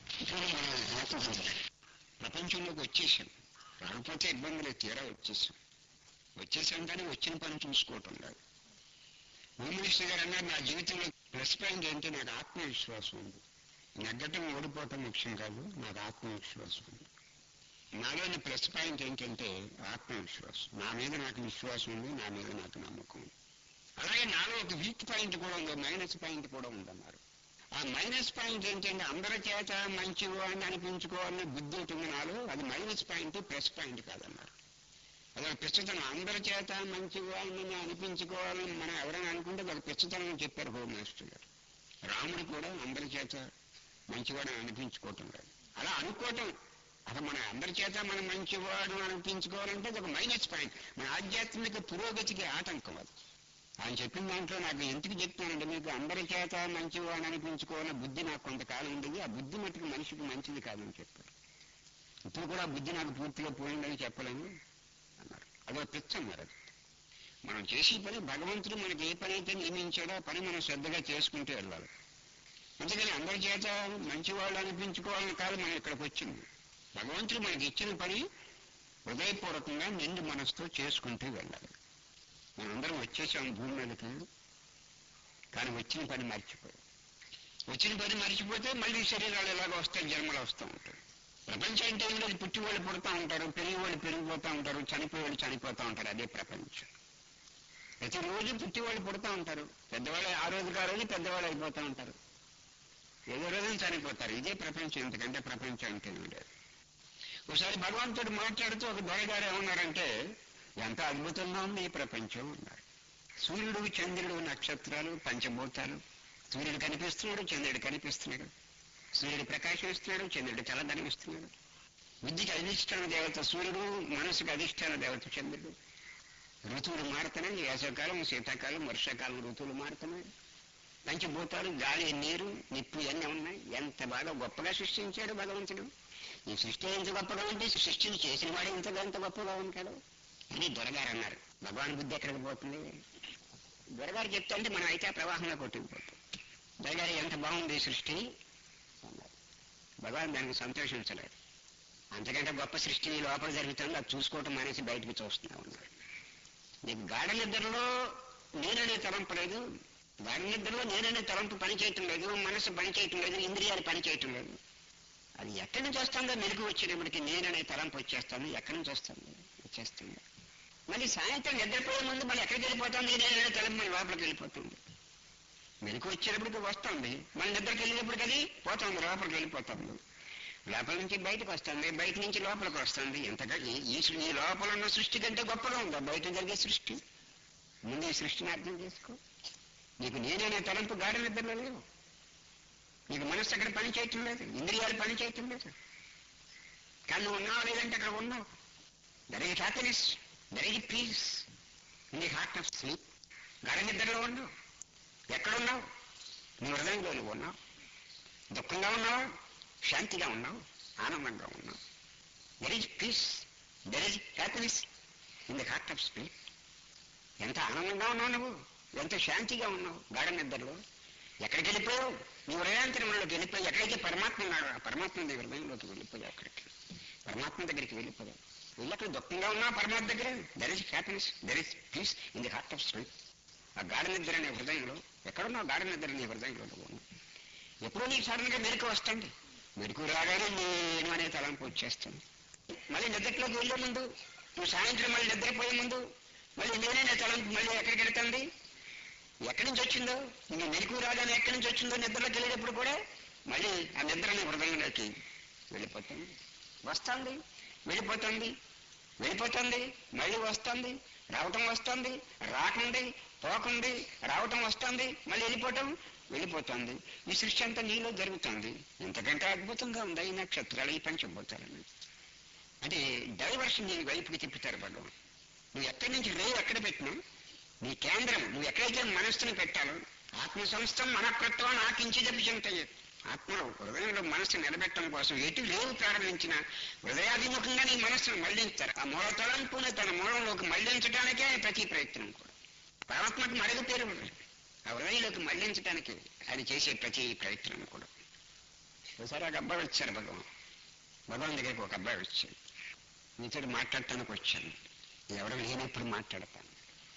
ఇప్పుడు మనం ఆత్మహత్య ప్రపంచంలోకి వచ్చేసాం రాకపోతే ఇబ్బందులు తీరా వచ్చేసాం వచ్చేసాం కానీ వచ్చిన పని చూసుకోవటం లేదు హోమ్ మినిస్టర్ గారు అన్నారు నా జీవితంలో ప్లస్ పాయింట్ ఏంటి నాకు ఆత్మవిశ్వాసం ఉంది నెగ్గటం ఓడిపోవటం ముఖ్యం కాదు నాకు ఆత్మవిశ్వాసం ఉంది నాలోని ప్లస్ పాయింట్ ఏంటంటే ఆత్మవిశ్వాసం నా మీద నాకు విశ్వాసం ఉంది నా మీద నాకు నమ్మకం ఉంది అలాగే నాలో ఒక వీక్ పాయింట్ కూడా ఉంది మైనస్ పాయింట్ కూడా ఉందన్నారు ఆ మైనస్ పాయింట్ ఏంటంటే అందరి చేత మంచివాడిని అనిపించుకోవాలని బుద్ధి ఉంటుంది నాలో అది మైనస్ పాయింట్ ప్లస్ పాయింట్ కాదన్నారు అదొక పిచ్చతనం అందరి చేత మంచివాడిని అనిపించుకోవాలని మనం ఎవరైనా అనుకుంటే అది ఒక పిచ్చతనం అని చెప్పారు హోమ్ మినిస్టర్ గారు రాముడు కూడా అందరి చేత మంచివాడని అనిపించుకోవటం లేదు అలా అనుకోవటం అసలు మన అందరి చేత మనం మంచివాడు అనిపించుకోవాలంటే అది ఒక మైనస్ పాయింట్ మన ఆధ్యాత్మిక పురోగతికి ఆటంకం అది ఆయన చెప్పిన దాంట్లో నాకు ఎందుకు చెప్తానంటే మీకు అందరి చేత మంచివాడు అనిపించుకోవాలన్న బుద్ధి నాకు కొంతకాలం ఉండేది ఆ బుద్ధి మట్టుకు మనిషికి మంచిది కాదని చెప్పారు ఇప్పుడు కూడా ఆ బుద్ధి నాకు పూర్తిగా పోయిందని చెప్పలేను అన్నారు అదో పిచ్చ మరి అది. మనం చేసే పని భగవంతుడు మనకి ఏ పని అయితే నియమించాడో ఆ పని మనం శ్రద్ధగా చేసుకుంటూ వెళ్ళాలి అందుకని అందరి చేత మంచివాళ్ళు అనిపించుకోవాలని కాదు మనం ఇక్కడికి వచ్చింది భగవంతుడు మనకి ఇచ్చిన పని హృదయపూర్వకంగా నిండు మనసుతో చేసుకుంటూ వెళ్ళాలి మనందరం వచ్చేసాం భూమి మీదకి కానీ వచ్చిన పని మర్చిపోయాం వచ్చిన పని మర్చిపోతే మళ్ళీ శరీరాలు ఎలాగ వస్తాయి జన్మలు వస్తూ ఉంటాయి ప్రపంచం అంటే ఏం లేదు పుట్టి వాళ్ళు పుడతా ఉంటారు పెరిగి వాళ్ళు పెరిగిపోతూ ఉంటారు చనిపోయే వాళ్ళు చనిపోతూ ఉంటారు అదే ప్రపంచం ప్రతిరోజు పుట్టి వాళ్ళు పుడతా ఉంటారు పెద్దవాళ్ళు ఆ రోజుకి ఆ రోజు పెద్దవాళ్ళు అయిపోతూ ఉంటారు ఏదో రోజున చనిపోతారు ఇదే ప్రపంచం ఎందుకంటే ప్రపంచం అంటే ఏం లేదు ఒకసారి భగవంతుడు మాట్లాడుతూ ఒక దొరగారు ఏమన్నారంటే ఎంత అద్భుతంగా ఉంది ఈ ప్రపంచం అన్నారు సూర్యుడు చంద్రుడు నక్షత్రాలు పంచభూతాలు సూర్యుడు కనిపిస్తున్నాడు చంద్రుడు కనిపిస్తున్నాడు సూర్యుడు ప్రకాశిస్తున్నాడు చంద్రుడు చల్లదనిపిస్తున్నాడు బుద్ధికి అధిష్టాన దేవత సూర్యుడు మనసుకు అధిష్టాన దేవత చంద్రుడు ఋతువులు మారుతున్నాయి వేసవకాలం శీతాకాలం వర్షాకాలం ఋతువులు మారుతున్నాయి పంచభూతాలు గాలి నీరు నిప్పు ఇవన్నీ ఉన్నాయి ఎంత బాగా గొప్పగా సృష్టించాడు భగవంతుడు ఈ సృష్టి ఎంత గొప్పగా ఉంటే సృష్టిని చేసిన వాడు ఇంతగా ఎంత గొప్పగా ఉంటాడు అని దొరగారు అన్నారు భగవాన్ బుద్ధి ఎక్కడికి పోతుంది దొరగారు చెప్తుంటే మనం అయితే ఆ ప్రవాహంలో కొట్టుకుపోతాం దొరగారు ఎంత బాగుంది ఈ సృష్టి అన్నారు భగవాన్ దానికి సంతోషించలేదు అంతకంటే గొప్ప సృష్టి నీ లోపల జరుగుతుంది అది చూసుకోవటం మానేసి బయటకు చూస్తున్నా ఉన్నాడు నీకు గాఢ నిద్రలో నేననే తలంపు లేదు గాఢ నిద్రలో నేననే తలంపు పని చేయటం లేదు మనసు పని చేయటం లేదు ఇంద్రియాలు పని చేయటం లేదు అది ఎక్కడి నుంచి వస్తుందో మెరుగు వచ్చేటప్పటికి నేననే తలంపు వచ్చేస్తాను ఎక్కడి నుంచి వస్తుంది వచ్చేస్తుంది మళ్ళీ సాయంత్రం నిద్రపోయే ముందు మళ్ళీ ఎక్కడికి వెళ్ళిపోతుంది నేననే తలంపు మళ్ళీ లోపలికి వెళ్ళిపోతుంది మెరుగు వచ్చేటప్పటికి వస్తుంది మళ్ళీ నిద్రకి వెళ్ళేటప్పటికి అది పోతుంది లోపలికి వెళ్ళిపోతుంది లోపల నుంచి బయటకు వస్తుంది బయట నుంచి లోపలికి వస్తుంది ఎంతగా ఈ- ఈ సృ- ఈ లోపల ఉన్న సృష్టి కంటే గొప్పగా ఉందా బయట జరిగే సృష్టి ముందు ఈ సృష్టిని అర్థం చేసుకో నీకు నేననే తలంపు గాఢ నిద్రలో లేవు నీకు మనస్సు అక్కడ పని చేయటం లేదు ఇంద్రియాలు పని చేయటం లేదు కానీ నువ్వు ఉన్నావు లేదంటే అక్కడ ఉన్నావు there is happiness there is peace in the heart of sleep గాఢ నిద్రలో ఉన్నావు ఎక్కడున్నావు నీ హృదయంలో నువ్వు ఉన్నావు దుఃఖంగా ఉన్నావా శాంతిగా ఉన్నావు ఆనందంగా ఉన్నావు there is peace there is happiness in the heart of spirit ఎంత ఆనందంగా ఉన్నావు నువ్వు ఎంత శాంతిగా ఉన్నావు గాఢ నిద్రలో ఎక్కడికి వెళ్ళిపోయావు నీ హృదయాంతరంలోకి వెళ్ళిపోయి ఎక్కడైతే పరమాత్మ ఉన్నాడో ఆ పరమాత్మ దగ్గర హృదయంలోకి వెళ్ళిపోయావు అక్కడికి పరమాత్మ దగ్గరికి వెళ్ళిపోయావు వెళ్ళి అక్కడ దుఃఖంగా ఉన్నావు పరమాత్మ దగ్గర there is happiness there is peace in the heart of spirit ఆ గాఢ నిద్ర అనే హృదయంలో ఎక్కడున్నావు గాఢ నిద్ర నీ హృదయంలో నువ్వు ఉన్నావు. ఎప్పుడో నీకు సడన్ గా మెరుకు వస్తుంది మెరుకు రాగానే నేను అనే తలంపు వచ్చేస్తుంది మళ్ళీ నిద్రలోకి వెళ్ళే ముందు నువ్వు సాయంత్రం మళ్ళీ నిద్రపోయే ముందు మళ్ళీ నేనే తలంపు మళ్ళీ ఎక్కడికి వెళ్తుంది ఎక్కడి నుంచి వచ్చిందో నీ మెరుకు రాగానే ఎక్కడి నుంచి వచ్చిందో నిద్రలోకి వెళ్ళేటప్పుడు కూడా మళ్ళీ ఆ నిద్ర నీ హృదయంలోకి వెళ్ళిపోతుంది వస్తుంది వెళ్ళిపోతుంది వెళ్ళిపోతుంది మళ్ళీ వస్తుంది రావటం వస్తుంది రాకుంది పోకుంది రావటం వస్తుంది మళ్ళీ వెళ్ళిపోవటం వెళ్ళిపోతుంది ఈ సృష్టి అంతా నీలో జరుగుతుంది ఎంతకంటే అద్భుతంగా ఉంది ఈ నక్షత్రాలు ఈ పంచభూతాలని అంటే డైవర్షన్ నీ వైపుకి తిప్పుతారు భగవాన్ నువ్వు ఎక్కడి నుంచి రేవు ఎక్కడ పెట్టినా నీ కేంద్రం నువ్వు ఎక్కడైతే మనస్సుని పెట్టాలో ఆత్మ సంస్థం మనకృత్వం నాకించి చెంతాయి ఆత్మ హృదయంలో మనస్సు నిలబెట్టడం కోసం ఎటు లేవు ప్రారంభించిన హృదయాభిముఖంగా నీ మనస్సును మళ్లించారు ఆ మూల తలంపుని తన మూలంలోకి మళ్లించడానికే ప్రతి ప్రయత్నం కూడా పరమాత్మకు మరుగు పేరు ఉంది. ఆ హృదయంలోకి మళ్లించడానికి ఆయన చేసే ప్రతి ప్రయత్నం కూడా ఒకసారి ఒక అబ్బాయి వచ్చారు భగవాన్ భగవాన్ దగ్గరికి ఒక అబ్బాయి వచ్చాడు మీతో మాట్లాడటానికి వచ్చాను ఎవరో లేనప్పుడు మాట్లాడతాను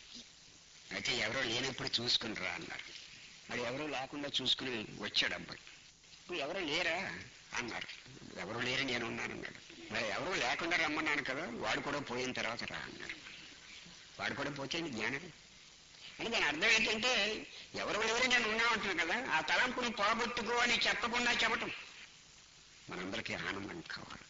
అయితే ఎవరో లేనప్పుడు చూసుకుని రా అన్నారు మరి ఎవరో లేకుండా చూసుకుని వచ్చాడు అబ్బాయి ఇప్పుడు ఎవరో లేరా అన్నారు ఎవరు లేరు నేను ఉన్నాను అన్నాడు మరి ఎవరో లేకుండా రమ్మన్నాను కదా వాడు కూడా పోయిన తర్వాత రా అన్నారు వాడు కూడా పోతే నీ జ్ఞానం అంటే దాని అర్థం ఏంటంటే ఎవరు లేరు నేను ఉన్నా అంటున్నాను కదా ఆ తలంపును పోగొట్టుకో అని చెప్పకుండా చెప్పటం మనందరికీ ఆనందం కావాలి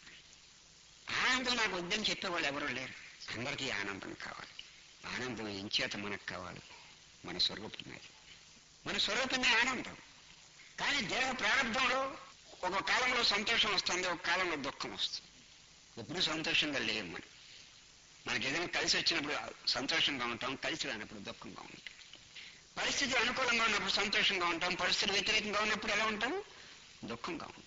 ఆనందం నాకు వద్దని చెప్పేవాళ్ళు ఎవరు లేరు అందరికీ ఆనందం కావాలి ఆనందం ఎంచేత మనకు కావాలి మన స్వరూపమే మన స్వరూపమే ఆనందం కానీ దేహ ప్రారంభంలో ఒక కాలంలో సంతోషం వస్తుంది ఒక కాలంలో దుఃఖం వస్తుంది ఎప్పుడు సంతోషంగా లేము మనం మనకి ఏదైనా కలిసి వచ్చినప్పుడు సంతోషంగా ఉంటాం కలిసి రానప్పుడు దుఃఖంగా ఉంటాం పరిస్థితి అనుకూలంగా ఉన్నప్పుడు సంతోషంగా ఉంటాం పరిస్థితి వ్యతిరేకంగా ఉన్నప్పుడు ఎలా ఉంటాం దుఃఖంగా ఉంటాం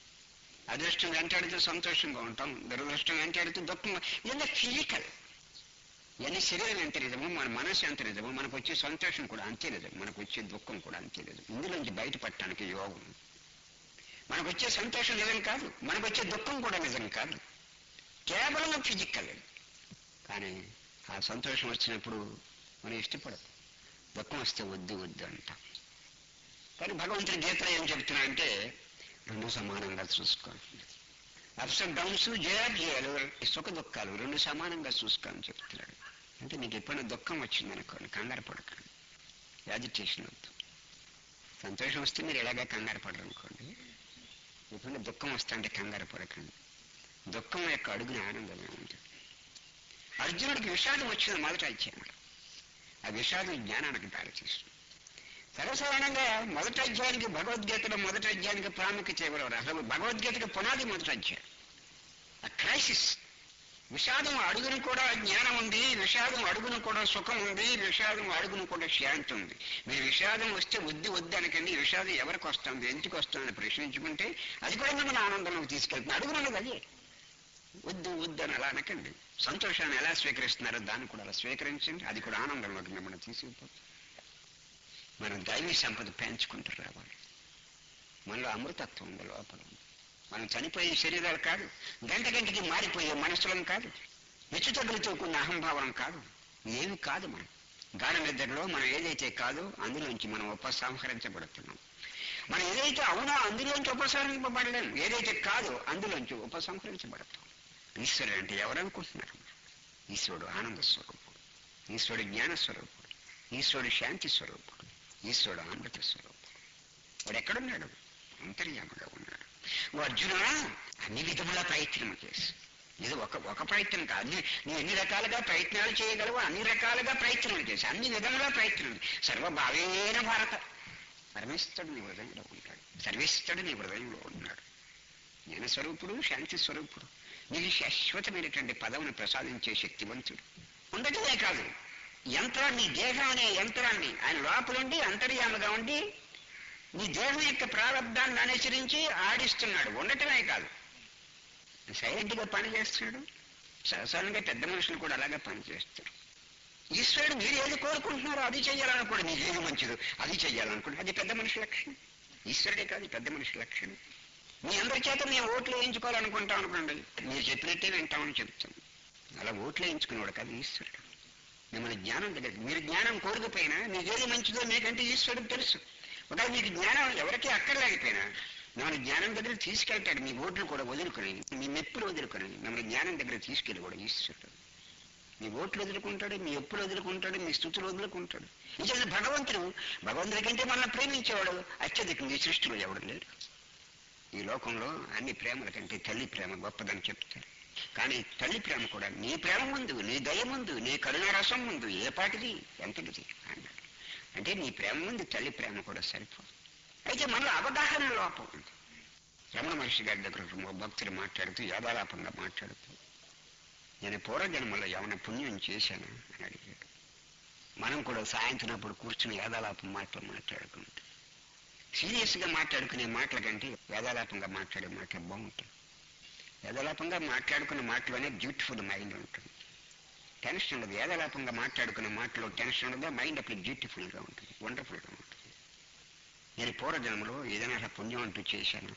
అదృష్టం వెంటాడితే సంతోషంగా ఉంటాం దురదృష్టం వెంటాడితే దుఃఖంగా ఇదంతా ఫిజికల్ ఇవన్నీ శరీరం ఎంత నిజమో మన మనసు ఎంత నిజమో మనకు వచ్చే సంతోషం కూడా అంతే నిజం మనకు వచ్చే దుఃఖం కూడా అంతే నిజం ఇందులోంచి బయటపడటానికి యోగం మనకు వచ్చే సంతోషం నిజం కాదు మనకు వచ్చే దుఃఖం కూడా నిజం కాదు కేవలం ఫిజికల్ కానీ ఆ సంతోషం వచ్చినప్పుడు మనం ఇష్టపడదు దుఃఖం వస్తే వద్దు వద్దు అంటాం కానీ భగవంతుడి గీతలో ఏం చెప్తున్నా అంటే రెండు సమానంగా చూసుకోవాలి అప్స్ అండ్ డౌన్స్ జయాజయాలు సుఖ దుఃఖాలు రెండు సమానంగా చూసుకోని చెప్తున్నాడు అంటే నీకు ఎప్పుడైనా దుఃఖం వచ్చిందనుకోండి కంగారు పడకండి యాజిటేషన్ వద్దు సంతోషం వస్తే మీరు ఎలాగా కంగారు పడరు అనుకోండి ఎప్పుడైనా దుఃఖం వస్తుంటే కంగారు పడకండి దుఃఖం యొక్క అడుగున ఆనందమే ఉంటుంది అర్జునుడికి విషాదం వచ్చింది మొదట అధ్యాయంలో ఆ విషాదం జ్ఞానానికి దారితీస్తుంది సర్వసాధారణంగా మొదటి అధ్యాయానికి భగవద్గీతలో మొదటి అధ్యాయానికి ప్రాముఖ్యత ఇవ్వలేరు అసలు భగవద్గీతకి పునాది మొదటి అధ్యాయం ఆ క్రైసిస్ విషాదం అడుగును కూడా జ్ఞానం ఉంది విషాదం అడుగును కూడా సుఖం ఉంది విషాదం అడుగును కూడా శాంతి ఉంది మీరు విషాదం వస్తే వద్దు వద్దు అనకండి విషాదం ఎవరికి వస్తుంది ఎందుకు వస్తుందని ప్రశ్నించుకుంటే అది కూడా మిమ్మల్ని ఆనందంలోకి తీసుకెళ్తుంది అడుగునున్నది అదే వద్దు వద్దు అని అలా అనకండి సంతోషాన్ని ఎలా స్వీకరిస్తున్నారో దాన్ని కూడా అలా స్వీకరించండి అది కూడా ఆనందంలోకి మిమ్మల్ని తీసుకుపోతుంది మనం దైవీ సంపద పెంచుకుంటూ రావాలి మనలో అమృతత్వం ఉంది లోపల మనం చనిపోయే శరీరాలు కాదు గంట గంటకి మారిపోయే మనసులం కాదు హెచ్చుతగ్గులతో కూడిన అహంభావం కాదు ఏమి కాదు మనం గాఢ నిద్రలో మనం ఏదైతే కాదో అందులోంచి మనం ఉపసంహరించబడుతున్నాం మనం ఏదైతే అవునో అందులోంచి ఉపసంహరింపబడలేము ఏదైతే కాదో అందులోంచి ఉపసంహరించబడతాం ఈశ్వరుడు అంటే ఎవరనుకుంటున్నారు ఈశ్వరుడు ఆనంద స్వరూపుడు ఈశ్వరుడు జ్ఞాన స్వరూపుడు ఈశ్వరుడు శాంతి స్వరూపుడు ఈశ్వరుడు అమృత స్వరూపుడు వాడు ఎక్కడున్నాడు అంతర్యాముగా ఉన్నాడు ఓ అర్జున అన్ని విధముల ప్రయత్నం చేసి ఇది ఒక ఒక ప్రయత్నం కాదు అన్ని నువ్వు ఎన్ని రకాలుగా ప్రయత్నాలు చేయగలవు అన్ని రకాలుగా ప్రయత్నం చేసి అన్ని విధముల ప్రయత్నం సర్వభావేన భారత పరమేశ్వరుడు నీ హృదయంలో ఉంటాడు సర్వేశ్వరుడు నీ హృదయంలో ఉన్నాడు జ్ఞాన స్వరూపుడు శాంతి స్వరూపుడు నీకు శాశ్వతమైనటువంటి పదవిని ప్రసాదించే శక్తివంతుడు ఉండటమే కాదు యంత్రాన్ని దేహం అనే యంత్రాన్ని ఆయన లోపలుండి అంతర్యామగా ఉండి నీ దేహం యొక్క ప్రారంధాన్ని అనుసరించి ఆడిస్తున్నాడు ఉండటమే కాదు సైలెంట్ గా పని చేస్తున్నాడు సహసానంగా పెద్ద మనుషులు కూడా అలాగే పని చేస్తారు ఈశ్వరుడు మీరు ఏది కోరుకుంటున్నారో అది చెయ్యాలనుకోండి మీకు ఏది మంచిదో అది చెయ్యాలనుకోండి అది పెద్ద మనిషి లక్షణం ఈశ్వరుడే కాదు పెద్ద మనిషి లక్షణం మీ అందరి చేత మేము ఓట్లు వేయించుకోవాలనుకుంటాం అనుకోండి మీరు చెప్పినట్టే వింటామని చెప్తాం అలా ఓట్లు వేయించుకునేవాడు కాదు ఈశ్వరుడు మిమ్మల్ని జ్ఞానం దగ్గర మీరు జ్ఞానం కోరుకుపోయినా మీకు ఏది మంచిదో మీకంటే ఈశ్వరుడు తెలుసు ఒకవేళ మీకు జ్ఞానం ఎవరికీ అక్కర్లేకపోయినా మిమ్మల్ని జ్ఞానం దగ్గర తీసుకెళ్తాడు మీ ఓట్లు కూడా వదులుకొని మీ మెప్పులు వదులుకొని మిమ్మల్ని జ్ఞానం దగ్గర తీసుకెళ్ళి కూడా ఈశ్వరుడు మీ ఓట్లు వదులుకుంటాడు మీ ఎప్పుడు వదులుకుంటాడు మీ స్థుతులు వదులుకుంటాడు నిజంగా భగవంతుడు భగవంతుడి కంటే మనల్ని ప్రేమించేవాడు అత్యధికంగా ఈ సృష్టిలో ఎవడు లేడు ఈ లోకంలో అన్ని ప్రేమల కంటే తల్లి ప్రేమ గొప్పదని చెప్తారు కానీ తల్లి ప్రేమ కూడా నీ ప్రేమ ముందు నీ దయ ముందు నీ కరుణారసం ముందు ఏ పాటిది ఎంతటిది అన్నాడు అంటే నీ ప్రేమ ముందు తల్లి ప్రేమ కూడా సరిపోదు అయితే మనలో అవగాహన లోపం ఉంది రమణ మహర్షి గారి దగ్గర ఒక భక్తుడు మాట్లాడుతూ యాదాలాపంగా మాట్లాడుతూ నేను పూర్వజన్మలో ఏమైనా పుణ్యం చేశాను అని అడిగాడు మనం కూడా సాయంత్రం అప్పుడు కూర్చుని యాదాలాపం మాటలు మాట్లాడుకుంటాం సీరియస్గా మాట్లాడుకునే మాటల కంటే వేదాలాపంగా మాట్లాడే మాటలు బాగుంటాయి వేదాలాపంగా మాట్లాడుకునే మాటలోనే బ్యూటిఫుల్ మైండ్ ఉంటుంది టెన్షన్ ఉండదు వేదాలాపంగా మాట్లాడుకునే మాటలో టెన్షన్ ఉండదు మైండ్ అప్పుడు బ్యూటిఫుల్గా ఉంటుంది వండర్ఫుల్గా ఉంటుంది నేను పూర్వజన్మలో ఏదైనా అలా పుణ్యం అంటూ చేశాను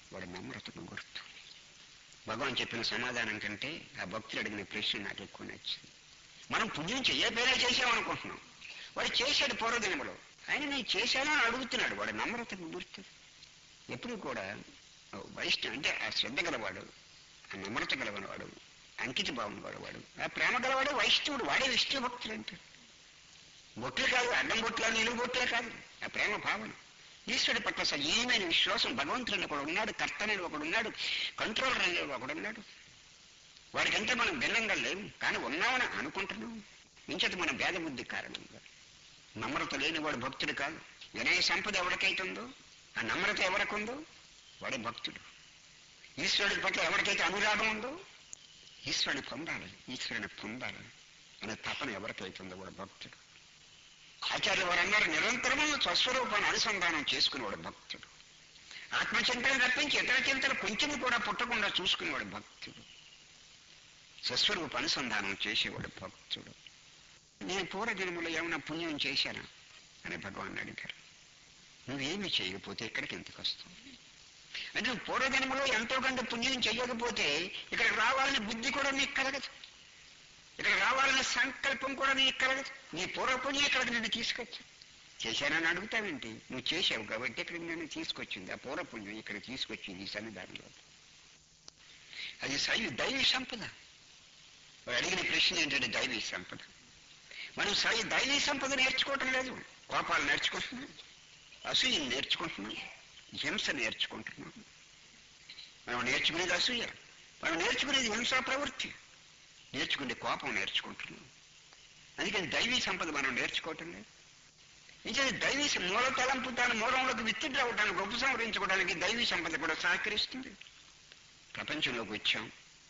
వాడు నమ్రతకు గుర్తు భగవాన్ చెప్పిన సమాధానం కంటే ఆ భక్తులు అడిగిన ప్రశ్న నాకు ఎక్కువ నచ్చింది మనం పుణ్యం చెయ్యకపోయినా చేసామనుకుంటున్నాం వాడు చేశాడు పూర్వదినములో ఆయన నేను చేశాను అని అడుగుతున్నాడు వాడు నమ్రతకు గుర్తు ఎప్పుడు కూడా వైష్ణవ అంటే ఆ శ్రద్ధ గలవాడు ఆ నమ్రత గలవాడు అంకిత భావం గలవాడు ఆ ప్రేమ గలవాడు వైష్ణవుడు వాడే విష్ణు భక్తులు అంటే బొట్లు కాదు అడ్డం బొట్ల నిలువు బొట్లే కాదు ఆ ప్రేమ భావన ఈశ్వరుడి పట్ల సజీవమైన విశ్వాసం భగవంతుడిని ఒకడు ఉన్నాడు కర్తనని ఒకడు ఉన్నాడు కంట్రోలర్ అనేది ఒకడు ఉన్నాడు వాడికంటే మనం భిన్నంగా లేవు కానీ ఉన్నామని అనుకుంటున్నాం ఇంచటి మన భేద బుద్ధి కారణంగా నమ్రత లేని వాడు భక్తుడు కాదు వినయ సంపద ఎవరికైతుందో ఆ నమ్రత ఎవరికుందో వాడే భక్తుడు ఈశ్వరుడి పట్ల ఎవరికైతే అనురాగం ఉందో ఈశ్వరుని పొందాలి ఈశ్వరుని పొందాలి అనే తపన ఎవరికైతుందో వాడు భక్తుడు ఆచార్య వారు అన్నారు నిరంతరము స్వస్వరూపాన్ని అనుసంధానం చేసుకునేవాడు భక్తుడు ఆత్మచింతన తప్పించి ఇతర చింతలు కొంచెం కూడా పుట్టకుండా చూసుకునేవాడు భక్తుడు స్వస్వరూప అనుసంధానం చేసేవాడు భక్తుడు నేను పూర్వజన్మలో ఏమైనా పుణ్యం చేశానా అని భగవాన్ అడిగారు నువ్వేమి చేయకపోతే ఇక్కడికి ఎందుకు వస్తావు అంటే నువ్వు పూర్వజన్మలో ఎంతో కొంత పుణ్యం చేయకపోతే ఇక్కడికి రావాలని బుద్ధి కూడా నీకు కలగదు ఇక్కడ రావాలనే సంకల్పం కూడా నీకు కలగదు నీ పూర్వపుణ్యం ఇక్కడికి నిన్ను తీసుకొచ్చు చేశానని అడుగుతావేంటి నువ్వు చేసావు కాబట్టి ఇక్కడ నిన్ను తీసుకొచ్చింది ఆ పూర్వపుణ్యం ఇక్కడ తీసుకొచ్చింది ఈ సన్నిధానంలో అది సై దైవీ సంపద వాడు అడిగిన ప్రశ్న ఏంటంటే దైవీ సంపద మనం సై దైవీ సంపద నేర్చుకోవటం లేదు కోపాలు నేర్చుకుంటున్నాం అసూయ నేర్చుకుంటున్నాం హింస నేర్చుకుంటున్నాం మనం నేర్చుకునేది అసూయ మనం నేర్చుకునేది హింసా ప్రవృత్తి నేర్చుకునే కోపం నేర్చుకుంటున్నాం అందుకని దైవీ సంపద మనం నేర్చుకోవటం లేదు ఇంకా దైవీ సం- మూల తలంపు తాను మూలంలోకి విత్తిడ్రా అవడానికి ఉపసంహరించుకోవడానికి దైవీ సంపద కూడా సహకరిస్తుంది ప్రపంచంలోకి వచ్చాం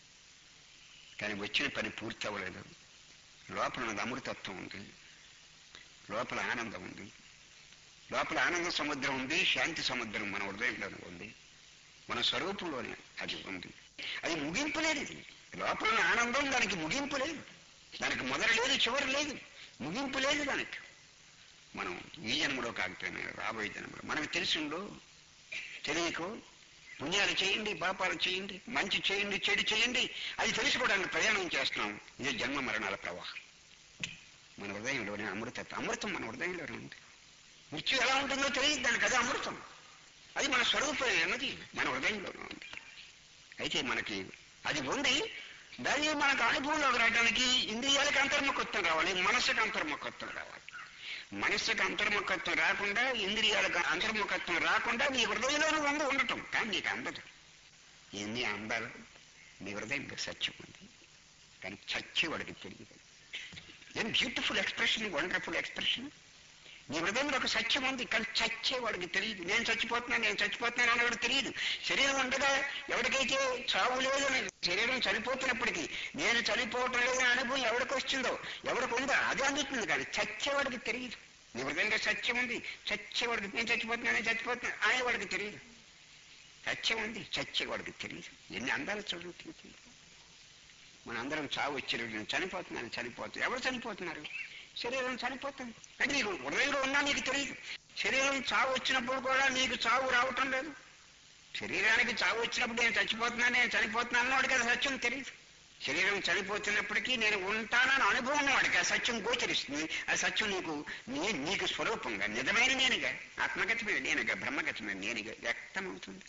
కానీ వచ్చిన పని పూర్తి అవ్వలేదు లోపల ఉన్నది అమృతత్వం ఉంది లోపల ఆనందం ఉంది లోపల ఆనంద సముద్రం ఉంది శాంతి సముద్రం మన హృదయంలోనే ఉంది మన స్వరూపంలోనే అది ఉంది అది ముగింపు లేదు ఇది లోపల ఉన్న ఆనందం దానికి ముగింపు లేదు దానికి మొదలు లేదు చివరి లేదు ముగింపు లేదు దానికి మనం ఈ జన్మలో కాకపోయినా రాబోయే జన్మలో మనకు తెలిసిందో తెలియకో పుణ్యాలు చేయండి పాపాలు చేయండి మంచి చేయండి చెడు చేయండి అది తెలుసుకోవడానికి ప్రయాణం చేస్తున్నాం ఇదే జన్మ మరణాల ప్రవాహం మన హృదయంలోనే అమృతత్వం అమృతం మన హృదయంలోనే ఉంది మృత్యు ఎలా ఉంటుందో తెలియదు దానికి అదే అమృతం అది మన స్వరూపం అన్నది మన హృదయంలోనే ఉంది అయితే మనకి అది ఉంది దాన్ని మనకు అనుభవంలోకి రావడానికి ఇంద్రియాలకు అంతర్ముఖత్వం రావాలి మనస్సుకు అంతర్ముఖత్వం రావాలి మనస్సుకు అంతర్ముఖత్వం రాకుండా ఇంద్రియాలకు అంతర్ముఖత్వం రాకుండా నీ హృదయంలోనే ఉంది ఉండటం కానీ నీకు అందదు ఎన్ని అందాలు నీ హృదయంలో సత్యం ఉంది కానీ చచ్చేవాడికి తెలియదు ఏం బ్యూటిఫుల్ ఎక్స్ప్రెషన్ వండర్ఫుల్ ఎక్స్ప్రెషన్ నీ హృదయంలో ఒక సత్యం ఉంది కానీ చచ్చేవాడికి తెలియదు నేను చచ్చిపోతున్నాను నేను చచ్చిపోతున్నాను అన్నవాడు తెలియదు శరీరం ఉండగా ఎవరికైతే చావు లేదని శరీరం చనిపోతున్నప్పటికీ నేను చనిపోవటం లేదని అనుభవం ఎవరికి వచ్చిందో ఎవరికి ఉందో అది అందుతుంది కానీ చచ్చేవాడికి తెలియదు నీ హృదయంలో సత్యం ఉంది చచ్చేవాడికి నేను చచ్చిపోతున్నాను నేను చచ్చిపోతున్నాను అనేవాడికి తెలియదు సత్యం ఉంది చచ్చేవాడికి తెలియదు ఎన్ని అందాలు చదువుతుంది మనందరం చావు వచ్చారు నేను చనిపోతున్నాను చనిపోతున్నాను ఎవరు చనిపోతున్నారు శరీరం చనిపోతుంది అంటే నీకు హృదయంలో ఉన్నా నీకు తెలియదు శరీరం చావు వచ్చినప్పుడు కూడా నీకు చావు రావటం లేదు శరీరానికి చావు వచ్చినప్పుడు నేను చచ్చిపోతున్నాను నేను చనిపోతున్నాను వాడికి అది సత్యం తెలియదు శరీరం చనిపోతున్నప్పటికీ నేను ఉంటానని అనుభవం వాడికి ఆ సత్యం గోచరిస్తుంది ఆ సత్యం నీకు నీ నీకు స్వరూపంగా నిజమైన నేనుగా ఆత్మగతమైన నేనుగా బ్రహ్మగతమైన నేనుగా వ్యక్తమవుతుంది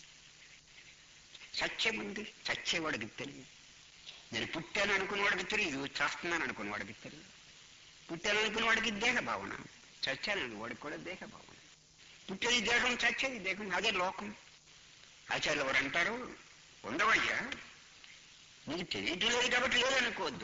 సత్యం ఉంది చచ్చేవాడికి తెలియదు నేను పుట్టాను అనుకున్నవాడికి తెలియదు చేస్తున్నాను అనుకున్నవాడికి తెలియదు పుట్టాను అనుకున్నవాడికి దేహ భావన చచ్చాను వాడికి కూడా దేహ భావన పుట్టేది దేహం చచ్చేది దేహం అదే లోకం ఆచార్యులు వారు అంటారు ఉండవయ్యా నీకు తెలియటం లేదు కాబట్టి లేదనుకోవద్దు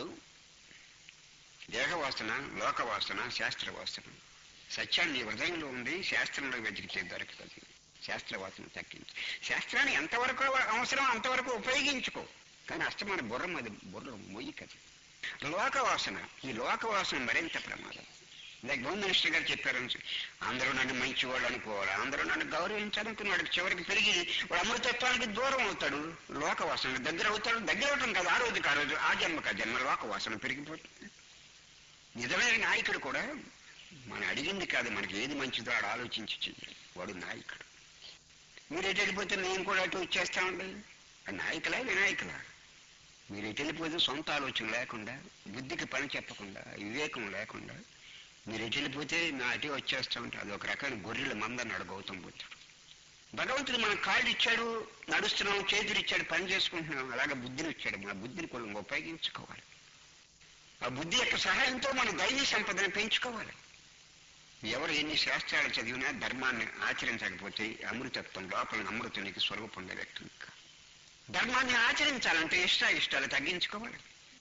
దేహవాసన లోకవాసన శాస్త్ర వాసన సత్యాన్ని నీ హృదయంలో ఉంది శాస్త్రంలో వెతికితే దొరకదు శాస్త్రవాసన తగ్గించు శాస్త్రాన్ని ఎంతవరకు అవసరం అంతవరకు ఉపయోగించుకో కానీ అష్టమైన బుర్రం అది బుర్ర మొయ్యి కదా లోకవాసన ఈ లోకవాసన మరింత ప్రమాదం లైక్ హోమ్ మినిస్టర్ గారు చెప్పారు అందరూ నన్ను మంచి వాళ్ళు అనుకోవాలి అందరూ నన్ను గౌరవించాలనుకుని వాడికి చివరికి పెరిగి వాడు అమృతత్వానికి దూరం అవుతాడు లోకవాసన దగ్గర అవుతాడు దగ్గర అవటం కాదు ఆ రోజుకి ఆ రోజు ఆ జన్మకి ఆ జన్మ లోకవాసన పెరిగిపోతుంది నిజమైన నాయకుడు కూడా మనం అడిగింది కాదు మనకి ఏది మంచిదో ఆడు ఆలోచించి చెయ్యాలి వాడు నాయకుడు మీరు ఎటు వెళ్ళిపోతే నేను కూడా అటు వచ్చేస్తామండి నాయకులా వినాయకులా మీరు ఎటు వెళ్ళిపోతే సొంత ఆలోచన లేకుండా బుద్ధికి పని చెప్పకుండా వివేకం లేకుండా మీరు ఎటు వెళ్ళిపోతే నా అటే వచ్చేస్తా ఉంటే అది ఒక రకమైన గొర్రెల మందన్నాడు గౌతమ్ బుద్ధుడు భగవంతుడు మన కాళ్ళు ఇచ్చాడు నడుస్తున్నాం చేతులు ఇచ్చాడు పని చేసుకుంటున్నాం అలాగే బుద్ధిని ఇచ్చాడు మన బుద్ధిని కూడా ఉపయోగించుకోవాలి ఆ బుద్ధి యొక్క సహాయంతో మన దైవీ సంపదను పెంచుకోవాలి ఎవరు ఎన్ని శాస్త్రాలు చదివినా ధర్మాన్ని ఆచరించకపోతే అమృతత్వం లోపల అమృతునికి స్వరూపం వ్యక్తం ధర్మాన్ని ఆచరించాలంటే ఇష్ట ఇష్టాలు తగ్గించుకోవాలి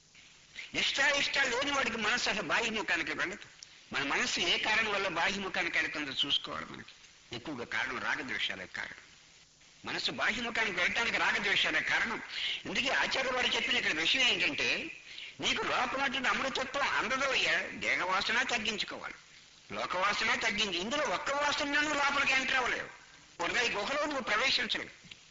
ఇష్ట ఇష్టాలు లేని వాడికి మనసు అసలు బాహ్యముఖానికి వెళ్ళదు మన మనసు ఏ కారణం వల్ల బాహ్యముఖానికి వెళ్తుందో చూసుకోవాలి మనకి ఎక్కువగా కారణం రాగద్వేషాలే కారణం మనసు బాహ్యముఖానికి వెళ్ళటానికి రాగద్వేషాలే కారణం ఇందుకే ఆచార్య వారు చెప్పిన ఇక్కడ విషయం ఏంటంటే నీకు లోపలటువంటి అమృతత్వం అందదో దేహవాసన తగ్గించుకోవాలి లోకవాసన తగ్గించి ఇందులో ఒక్క వాసన లోపలికి ఎంటర్ అవ్వలేవు హృదయ గుహలో నువ్వు ప్రవేశించలేవు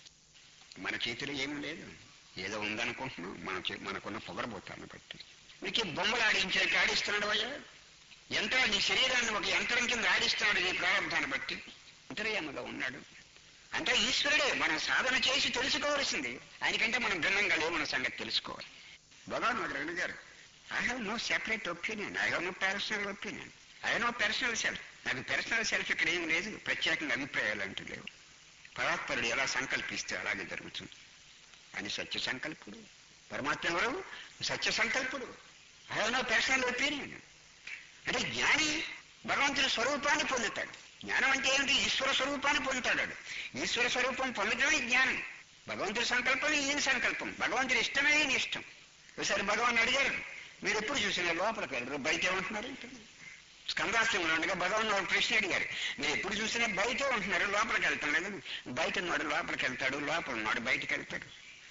మన చేతిలో ఏమీ లేదు ఏదో ఉందనుకుంటున్నావు మన చే- మనకున్న పొగరబోతాన్ని బట్టి నీకు ఈ బొమ్మలు ఆడించడానికి ఆడిస్తున్నాడు అయ్యా యంత్రం నీ శరీరాన్ని ఒక యంత్రం కింద ఆడిస్తున్నాడు నీ ప్రారంభాన్ని బట్టి అంతర్యామలో ఉన్నాడు అంటే ఈశ్వరుడే మనం సాధన చేసి తెలుసుకోవాల్సింది ఆయనకంటే మనం భిన్నంగా లేవన్న సంగతి తెలుసుకోవాలి భగవాన్ ఒక రెండు గారు I have no separate opinion I have no personal opinion I no personal self నాకు పర్సనల్ సెల్ఫ్ ఇక్కడ ఏం లేదు ప్రత్యేకంగా అభిప్రాయాలు అంటూ లేవు పరాత్పరుడు ఎలా సంకల్పిస్తే అలాగే జరుగుతుంది అని సత్య సంకల్పుడు పరమాత్మ ఎవరు సత్య సంకల్పుడు I have no personal opinion అంటే జ్ఞాని భగవంతుని స్వరూపాన్ని పొందుతాడు జ్ఞానం అంటే ఏంటి ఈశ్వర స్వరూపాన్ని పొందుతాడు వాడు. ఈశ్వర స్వరూపం పొందటమే జ్ఞానం భగవంతుడి సంకల్పం ఈయన సంకల్పం భగవంతుడి ఇష్టమే ఈయన ఇష్టం ఒకసారి భగవాన్ అడిగారు మీరు ఎప్పుడు చూసినా లోపలికి వెళ్ళరు బయట ఏమంటున్నారు స్కందాశ్రమంలో ఉండగా భగవాన్ వాడు ప్రశ్న అడిగారు మీరు ఎప్పుడు చూసినా బయటే ఉంటున్నారు లోపలికి వెళ్తాం లేదు బయట ఉన్నాడు లోపలికి వెళ్తాడు లోపల ఉన్నాడు బయటకు వెళ్తాడు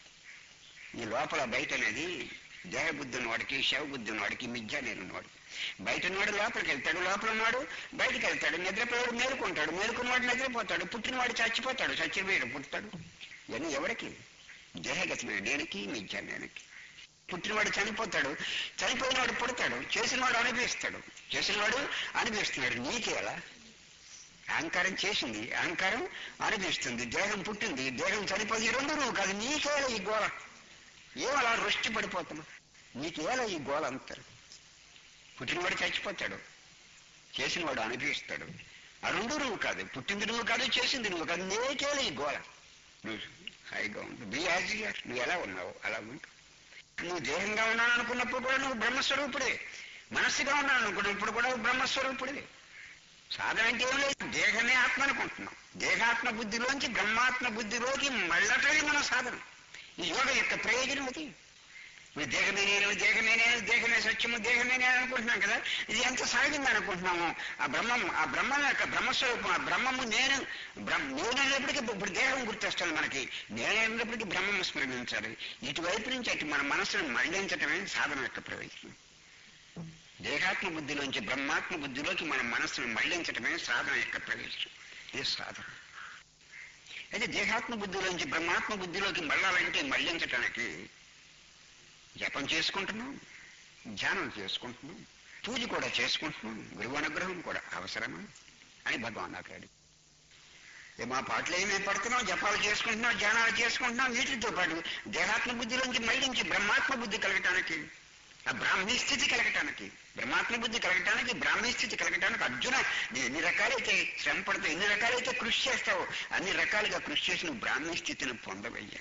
ఈ లోపల బయట అనేది దేహబుద్ధి ఉన్నవాడికి శవబుద్ధి ఉన్నవాడికి మిథ్యా నేను ఉన్నవాడు బయట ఉన్నవాడు లోపలికి వెళ్తాడు లోపల ఉన్నాడు బయటకు వెళ్తాడు నిద్రపోయాడు మేలుకుంటాడు మేలుకున్నవాడు నిద్రపోతాడు పుట్టినవాడు చచ్చిపోతాడు చచ్చిపోయాడు పుడతాడు ఇవన్నీ ఎవరికి దేహగతమైన నేనికి మిథ్యా నేనికి పుట్టినవాడు చనిపోతాడు చనిపోయినవాడు పుడతాడు చేసినవాడు అనుభవిస్తాడు చేసినవాడు అనుభవిస్తున్నాడు నీకేలా అహంకారం చేసింది అహంకారం అనుభవిస్తుంది దేహం పుట్టింది దేహం చనిపోయింది ఈ రెండు నువ్వు కాదు నీకేలా ఈ గోళ ఏం అలా రుష్టి పడిపోతున్నావు నీకేలా ఈ గోళ అంటారు పుట్టినవాడు చచ్చిపోతాడు చేసినవాడు అనుభవిస్తాడు ఆ రెండు నువ్వు కాదు పుట్టింది నువ్వు కాదు చేసింది నువ్వు కాదు నీకేలా ఈ గోళ నువ్వు హాయిగా ఉండు బి యాజ్ యూఆర్. నువ్వు ఎలా ఉన్నావు అలా ఉండు నువ్వు దేహంగా ఉన్నాను అనుకున్నప్పుడు కూడా నువ్వు బ్రహ్మస్వరూపుడే మనస్సుగా ఉన్నాను అనుకున్నప్పుడు కూడా నువ్వు బ్రహ్మస్వరూపుడే సాధన అంటే ఏం లేదు దేహమే ఆత్మ అనుకుంటున్నాం దేహాత్మ బుద్ధిలోంచి బ్రహ్మాత్మ బుద్ధిలోకి మళ్ళటమే మన సాధన ఈ యోగ యొక్క ప్రయోజనం అది మీరు దేహమే నేను దేహమే నేను దేహమే సత్యము దేహమే నేను అనుకుంటున్నాం కదా ఇది ఎంత సాగింది అనుకుంటున్నాము ఆ బ్రహ్మం ఆ బ్రహ్మం యొక్క బ్రహ్మస్వరూపం ఆ బ్రహ్మము నేను బ్రహ్మ నేను అనేప్పటికీ ఇప్పుడు దేహం గుర్తొస్తుంది మనకి నేను అనేప్పటికీ బ్రహ్మము స్మరించాలి ఇటువైపు నుంచి అటు మన మనసును మళ్లించటమే సాధన యొక్క ప్రయోజనం దేహాత్మ బుద్ధిలోంచి బ్రహ్మాత్మ బుద్ధిలోకి మన మనస్సును మళ్లించటమే సాధన యొక్క ప్రవేశం ఇది సాధన అయితే దేహాత్మ బుద్ధిలోంచి బ్రహ్మాత్మ బుద్ధిలోకి మళ్ళాలంటే మళ్లించటానికి జపం చేసుకుంటున్నాం ధ్యానం చేసుకుంటున్నాం పూజ కూడా చేసుకుంటున్నాం గురువు అనుగ్రహం కూడా అవసరమా అని భగవాన్ నాకు అడిగి ఏ మా పాటలు ఏమేమి పడుతున్నాం జపాలు చేసుకుంటున్నాం ధ్యానాలు చేసుకుంటున్నాం వీటితో పాటు దేహాత్మ బుద్ధిలోంచి మళ్లించి బ్రహ్మాత్మ బుద్ధి కలగటానికి ఆ బ్రాహ్మీ స్థితి కలగటానికి బ్రహ్మాత్మ బుద్ధి కలగటానికి బ్రాహ్మీ స్థితి కలగటానికి అర్జున నువ్వు ఎన్ని రకాలైతే శ్రమ పడతావు ఎన్ని రకాలైతే కృషి చేస్తావో అన్ని రకాలుగా కృషి చేసి నువ్వు బ్రాహ్మీ స్థితిని పొందవయ్యా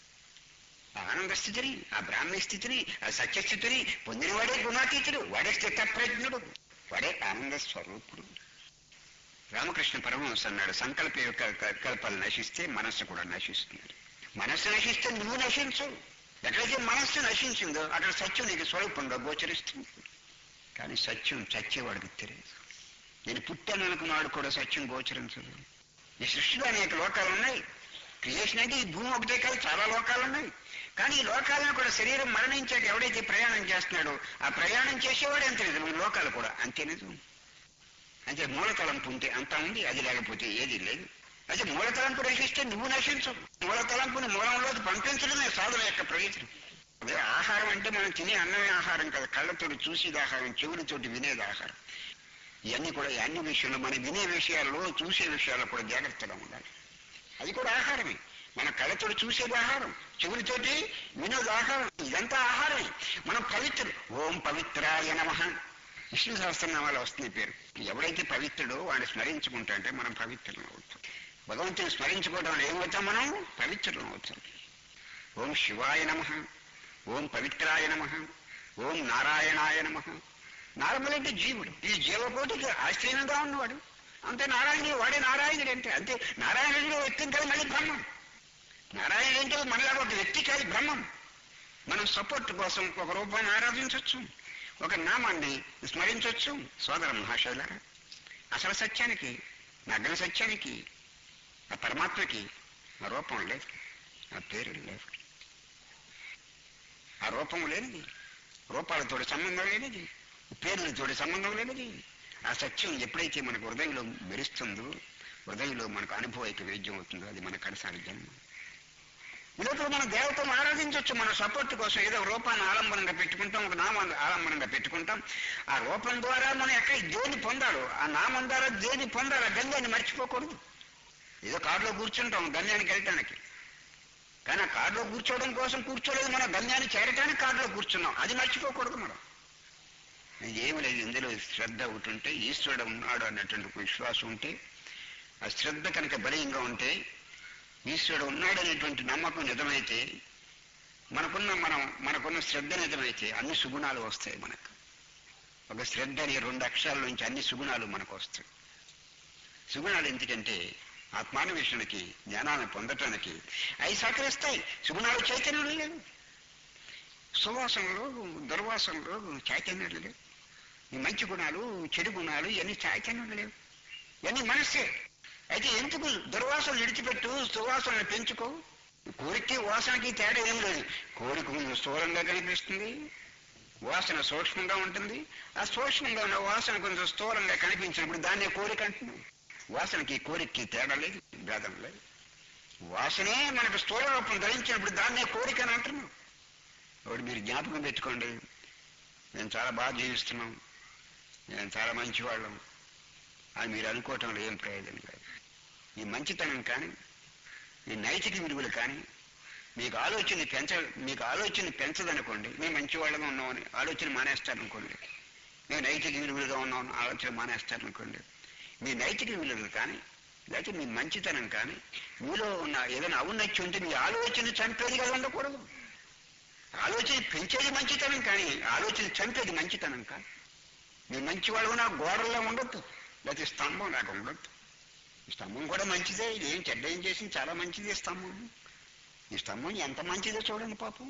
ఆ ఆనంద స్థితిని ఆ బ్రాహ్మీ స్థితిని ఆ సత్యస్థితిని పొందినవాడే గుణాతీతుడు వాడే స్థితప్రజ్ఞుడు వాడే ఆనంద స్వరూపుడు రామకృష్ణ పరమహంస అన్నాడు సంకల్ప యొక్క క- కల్పాలు నశిస్తే మనస్సు కూడా నశిస్తుంది మనస్సు నశిస్తే నువ్వు నశించు ఎక్కడైతే మనస్సు నశించిందో అక్కడ సత్యం నీకు స్వరూపంగా గోచరిస్తుంది కానీ సత్యం చచ్చేవాడికి తెలియదు నేను పుట్టాను అనుకున్నవాడు కూడా సత్యం గోచరించదు ఈ సృష్టిలో అనేక లోకాలు ఉన్నాయి క్రియేషన్ అంటే ఈ భూమి ఒకటే కాదు చాలా లోకాలు ఉన్నాయి కానీ ఈ లోకాలను కూడా శరీరం మరణించాక ఎవడైతే ప్రయాణం చేస్తున్నాడో ఆ ప్రయాణం చేసేవాడు ఎంత నిజం ఈ లోకాలు కూడా అంతే నిజం అంటే మూలతలంపు ఉంటే అంతా ఉంది అది లేకపోతే ఏది లేదు అయితే మూలతలంపు నశిస్తే నువ్వు నశించవు మూలతలంపుని మూలంలోకి పంపించడమే సాధన యొక్క ప్రయోజనం అదే ఆహారం అంటే మనం తినే అన్నమే ఆహారం కదా కళ్ళతోటి చూసేది ఆహారం చెవులతోటి వినేది ఆహారం ఇవన్నీ కూడా ఈ అన్ని విషయంలో మనం వినే విషయాల్లో చూసే విషయాల్లో కూడా జాగ్రత్తగా ఉండాలి అది కూడా ఆహారమే మన కళ్ళతోటి చూసేది ఆహారం చెవులతోటి వినోది ఆహారం ఇదంతా ఆహారమే మనం పవిత్ర ఓం పవిత్రాయ నమ విష్ణు సహస్రనామాలు వస్తుంది ఈ పేరు ఎవడైతే పవిత్రుడో వాడిని స్మరించుకుంటా అంటే మనం పవిత్రులం అవుతాం భగవంతుని స్మరించుకోవడం వల్ల ఏమవుతాం మనం పవిత్రులం అవుతాం ఓం శివాయ నమ ఓం పవిత్రాయ నమ ఓం నారాయణాయ నమ నారములు అంటే జీవుడు ఈ జీవకోటికి ఆశ్రయంగా ఉన్నవాడు అంతే నారాయణుడు వాడే నారాయణుడు అంటే అంతే నారాయణుడు వ్యక్తి కాదు మళ్ళీ బ్రహ్మం నారాయణుడు అంటే మనలాగా ఒక వ్యక్తి కాదు బ్రహ్మం మనం సపోర్ట్ కోసం ఒక రూపాన్ని ఆరాధించవచ్చు ఒక నామాన్ని స్మరించవచ్చు సోదర మహాశైలారా అసలు సత్యానికి నగ్న సత్యానికి ఆ పరమాత్మకి ఆ రూపం లేదు ఆ పేరు లేదు ఆ రూపం లేనిది రూపాలతోటి సంబంధం లేనిది పేర్లతోటి సంబంధం లేనిది ఆ సత్యం ఎప్పుడైతే మనకు హృదయంలో మెరుస్తుందో హృదయంలో మనకు అనుభవైక వేద్యం అవుతుందో అది మన కడసారి జన్మ ఈలోపల మన దేవతను ఆరాధించవచ్చు మన సపోర్ట్ కోసం ఏదో రూపాన్ని ఆలంబనంగా పెట్టుకుంటాం ఒక నామాన్ని ఆలంబనంగా పెట్టుకుంటాం ఆ రూపం ద్వారా మనం ఎక్కడ దేని పొందాలో ఆ నామం ద్వారా దేని పొందాలి ఆ గంధాన్ని మర్చిపోకూడదు ఏదో కారులో కూర్చుంటాం గమ్యానికి వెళ్ళటానికి కానీ ఆ కారులో కూర్చోవడం కోసం కూర్చోలేదు మనం గమ్యాన్ని చేరటానికి కారులో కూర్చున్నాం అది మర్చిపోకూడదు మనం ఏమి లేదు ఇందులో శ్రద్ధ ఒకటి ఉంటే ఈశ్వరుడు ఉన్నాడు అన్నటువంటి ఒక విశ్వాసం ఉంటే ఆ శ్రద్ధ కనుక బలీయంగా ఉంటే ఈశ్వరుడు ఉన్నాడనేటువంటి నమ్మకం నిజమైతే మనకున్న మనం మనకున్న శ్రద్ధ నిజమైతే అన్ని సుగుణాలు వస్తాయి మనకు ఒక శ్రద్ధ అనే రెండు అక్షరాల నుంచి అన్ని సుగుణాలు మనకు వస్తాయి సుగుణాలు ఎందుకంటే ఆత్మాన్వేషణకి జ్ఞానాన్ని పొందటానికి అవి సహకరిస్తాయి సుగుణాలు చైతన్యం లేదు సువాసనలు దుర్వాసనలు చైతన్యాలు లేవు ఈ మంచి గుణాలు చెడు గుణాలు ఇవన్నీ చైతన్యాలు లేవు ఇవన్నీ మనస్సే అయితే ఎందుకు దుర్వాసన విడిచిపెట్టు సువాసనలు పెంచుకో కోరికకి వాసనకి తేడా ఏం లేదు కోరిక కొంచెం స్థూలంగా కనిపిస్తుంది వాసన సూక్ష్మంగా ఉంటుంది ఆ సూక్ష్మంగా ఉన్న వాసన కొంచెం స్థూలంగా కనిపించినప్పుడు దాన్నే కోరిక అంటున్నాం వాసనకి కోరికకి తేడా లేదు భేదం లేదు వాసనే మనకు స్థూల రూపం ధరించినప్పుడు దాన్నే కోరిక అని అంటున్నాం ఒకటి మీరు జ్ఞాపకం పెట్టుకోండి మేము చాలా బాగా జీవిస్తున్నాం మేము చాలా మంచివాళ్ళం అని మీరు అనుకోవటంలో ఏం ప్రయోజనం లేదు ఈ మంచితనం కానీ ఈ నైతిక విలువలు కానీ మీకు ఆలోచన పెంచ మీకు ఆలోచన పెంచదనుకోండి మేము మంచివాళ్ళగా ఉన్నామని ఆలోచన మానేస్తారనుకోండి మేము నైతిక విలువలుగా ఉన్నామని ఆలోచన మానేస్తారనుకోండి మీ నైతిక విలువలు కానీ లేకపోతే మీ మంచితనం కానీ మీలో ఉన్న ఏదైనా ఔన్నత్యం ఉంటే మీ ఆలోచన చంపేదిగా ఉండకూడదు ఆలోచన పెంచేది మంచితనం కానీ ఆలోచన చంపేది మంచితనం కాదు మీ మంచి వాళ్ళు నా గోడల్లో ఉండొద్దు లేకపోతే స్తంభం లాగా ఉండొద్దు ఈ స్తంభం కూడా మంచిదే ఇది ఏం చెడ్డ ఏం చేసింది చాలా మంచిది ఈ స్తంభం ఈ స్తంభం ఎంత మంచిదో చూడండి పాపం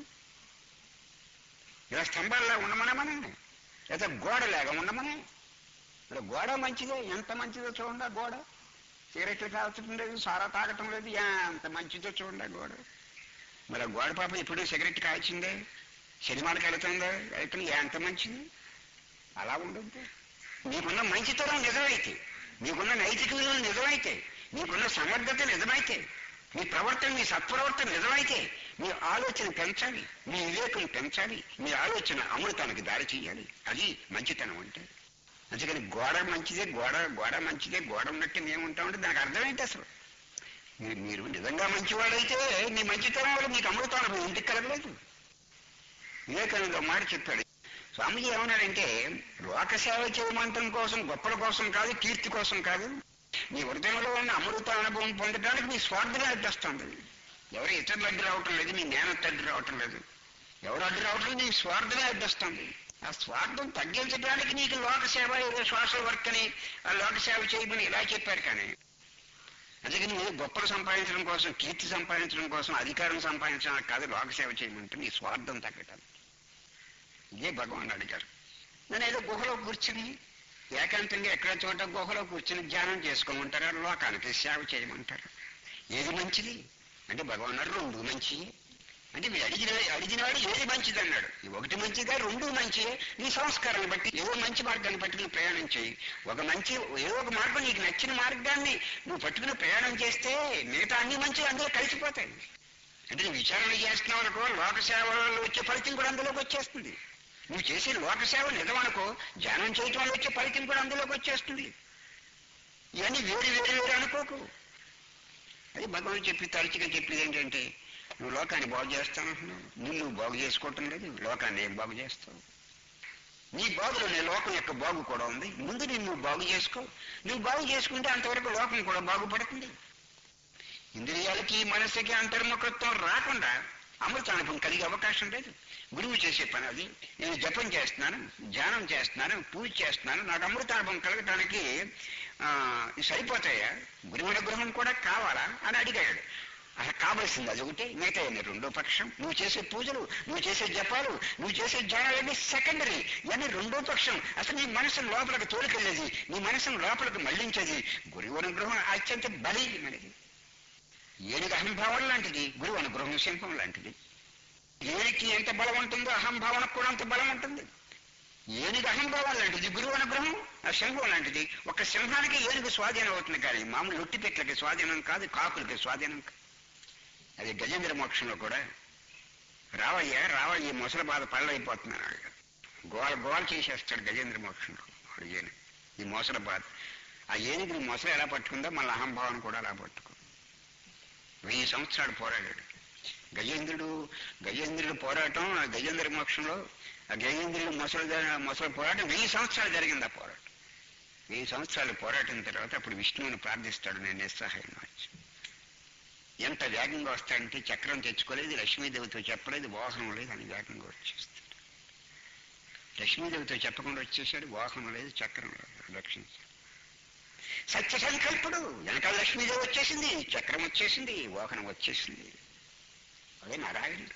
ఇలా స్తంభాల్లా ఉండమనే మనం లేదా గోడలాగా ఉండమనే మరి గోడ మంచిదే ఎంత మంచిదో చూడండి ఆ గోడ సిగరెట్లు తాగటం లేదు సారా తాగటం లేదు ఎంత మంచిదో చూడండి ఆ గోడ మరి ఆ గోడ పాపం ఎప్పుడు సిగరెట్ కాల్చిందే సినిమాలకు వెళుతుందా అయితే ఎంత మంచిది అలా ఉండొద్దు మీకున్న మంచితనం నిజమైతే మీకున్న నైతిక విలువలు నిజమైతే మీకున్న సమర్థత నిజమైతే మీ ప్రవర్తన మీ సత్ప్రవర్తన నిజమైతే మీ ఆలోచన పెంచాలి మీ వివేకం పెంచాలి మీ ఆలోచన అమృతానికి దారి చేయాలి అది మంచితనం అంటే అందుకని గోడ మంచిదే గోడ గోడ మంచిదే గోడ ఉన్నట్టు మేము ఉంటామంటే దానికి అర్థమైతే అసలు మీరు మీరు నిజంగా మంచివాడైతే మీ మంచితనం వల్ల మీకు అమృతాలు మీ ఇంటికి కలగలేదు వివేకానంద ఒక మాట చెప్పాడు స్వామిజీ ఏమన్నాడంటే లోకసేవ చేయమంతం కోసం గొప్పల కోసం కాదు కీర్తి కోసం కాదు నీ హృదయంలో ఉన్న అమృత అనుభవం పొందడానికి నీ స్వార్థమే అడ్డొస్తుంది ఎవరు ఇతరులు అడ్డు రావటం లేదు నీ నేనత్త అడ్డు రావటం లేదు ఎవరు అడ్డు రావటం లేదు నీ స్వార్థమే అడ్డొస్తుంది ఆ స్వార్థం తగ్గించడానికి నీకు లోకసేవ ఏదో సోషల్ వర్క్ అని ఆ లోకసేవ చేయమని ఇలా చెప్పారు కానీ అందుకని నువ్వు గొప్పలు సంపాదించడం కోసం కీర్తి సంపాదించడం కోసం అధికారం సంపాదించడం కాదు లోకసేవ చేయమంటే నీ స్వార్థం తగ్గటానికి ఇదే భగవాన్ అడిగారు నేను ఏదో గుహలో కూర్చుని ఏకాంతంగా ఎక్కడ చోట గుహలో కూర్చుని ధ్యానం చేసుకోమంటారు లోకానికి సేవ చేయమంటారు ఏది మంచిది అంటే భగవాన్ అన్నారు రెండు మంచి అంటే మీరు అడిగిన అడిగినవాడు ఏది మంచిది అన్నాడు ఈ ఒకటి మంచిగా రెండు మంచి నీ సంస్కారాన్ని బట్టి ఏదో మంచి మార్గాన్ని పట్టుకుని ప్రయాణం చేయి ఒక మంచి ఏదో ఒక మార్గం నీకు నచ్చిన మార్గాన్ని నువ్వు పట్టుకుని ప్రయాణం చేస్తే మిగతా అన్ని మంచిగా అందులో కలిసిపోతాయి అంటే నువ్వు విచారణ చేస్తున్నావు అనుకో లోక సేవలో వచ్చే ఫలితం కూడా అందులోకి వచ్చేస్తుంది నువ్వు చేసే లోక సేవ నిజమనుకో ధ్యానం చేయటం వల్ల వచ్చే ఫలితం కూడా అందులోకి వచ్చేస్తుంది ఇవన్నీ వేరు వేరు వేరు అనుకోకు అది భగవాన్ చెప్పి తరచుగా చెప్పేది ఏంటంటే నువ్వు లోకాన్ని బాగు చేస్తానంటున్నావు నువ్వు నువ్వు బాగు చేసుకోవటం లేదు లోకాన్ని ఏం బాగు చేస్తావు నీ బాగులో నీ లోకం యొక్క బాగు కూడా ఉంది ముందు నేను నువ్వు బాగు చేసుకో నువ్వు బాగు చేసుకుంటే అంతవరకు లోకం కూడా బాగుపడుతుంది ఇంద్రియాలకి మనసుకి అంతర్ముఖత్వం రాకుండా అమృతానుభవం కలిగే అవకాశం లేదు గురువు చేసే పని అది నేను జపం చేస్తున్నాను ధ్యానం చేస్తున్నాను పూజ చేస్తున్నాను నాకు అమృతానుభవం కలగటానికి ఆ, ఇది సరిపోతాయా గురువు అనుగ్రహం కూడా కావాలా అని అడిగాడు అసలు కావలసింది అది ఒకటి మిగతా అన్ని రెండో పక్షం నువ్వు చేసే పూజలు నువ్వు చేసే జపాలు నువ్వు చేసే ధ్యానాలన్నీ సెకండరీ ఇవన్నీ రెండో పక్షం అసలు నీ మనసును లోపలికి తోలుకెళ్ళేది నీ మనసును లోపలికి మళ్లించేది గురువు అనుగ్రహం అత్యంత బలి మనది ఏనుగు అహంభావం లాంటిది గురువు అనుగ్రహం సింహం లాంటిది ఏనుగుకి ఎంత బలం ఉంటుందో అహంభావనకు కూడా అంత బలం ఉంటుంది ఏనుగు అహంభావం లాంటిది గురువు అనుగ్రహం ఆ సింహం లాంటిది ఒక సింహానికి ఏనుగు స్వాధీనం అవుతుంది కానీ మామూలు లొట్టిపెట్లకి స్వాధీనం కాదు కాకులకి స్వాధీనం కాదు అది గజేంద్ర మోక్షంలో కూడా రావయ్య రావయ్య ఈ ముసలి బాధ పళ్ళైపోతున్నాను అడిగాడు గోల గోల చేసేస్తాడు గజేంద్ర మోక్షంలో వాడు ఏనుగు ఈ మోసల బాధ ఆ ఏనుగుని మొసలు ఎలా పట్టుకుందో మళ్ళీ అహంభావం కూడా అలా పట్టుకుంది వెయ్యి సంవత్సరాలు పోరాడాడు గజేంద్రుడు గజేంద్రుడు పోరాటం ఆ గజేంద్ర మోక్షంలో ఆ గజేంద్రుడు మొసలు మొసలు పోరాటం వెయ్యి సంవత్సరాలు జరిగింది ఆ పోరాటం వెయ్యి సంవత్సరాలు పోరాటం తర్వాత అప్పుడు విష్ణువుని ప్రార్థిస్తాడు నేను నిస్సహాయం వచ్చి ఎంత వేగంగా వస్తాడంటే చక్రం తెచ్చుకోలేదు లక్ష్మీదేవితో చెప్పలేదు వాహనం లేదు అని వేగంగా వచ్చేస్తాడు లక్ష్మీదేవితో చెప్పకుండా వచ్చేసాడు వాహనం లేదు చక్రం లేదు రక్షించాడు సత్య సంకల్పుడు వెనకాల లక్ష్మీదేవి వచ్చేసింది చక్రం వచ్చేసింది వాహనం వచ్చేసింది అదే నారాయణుడు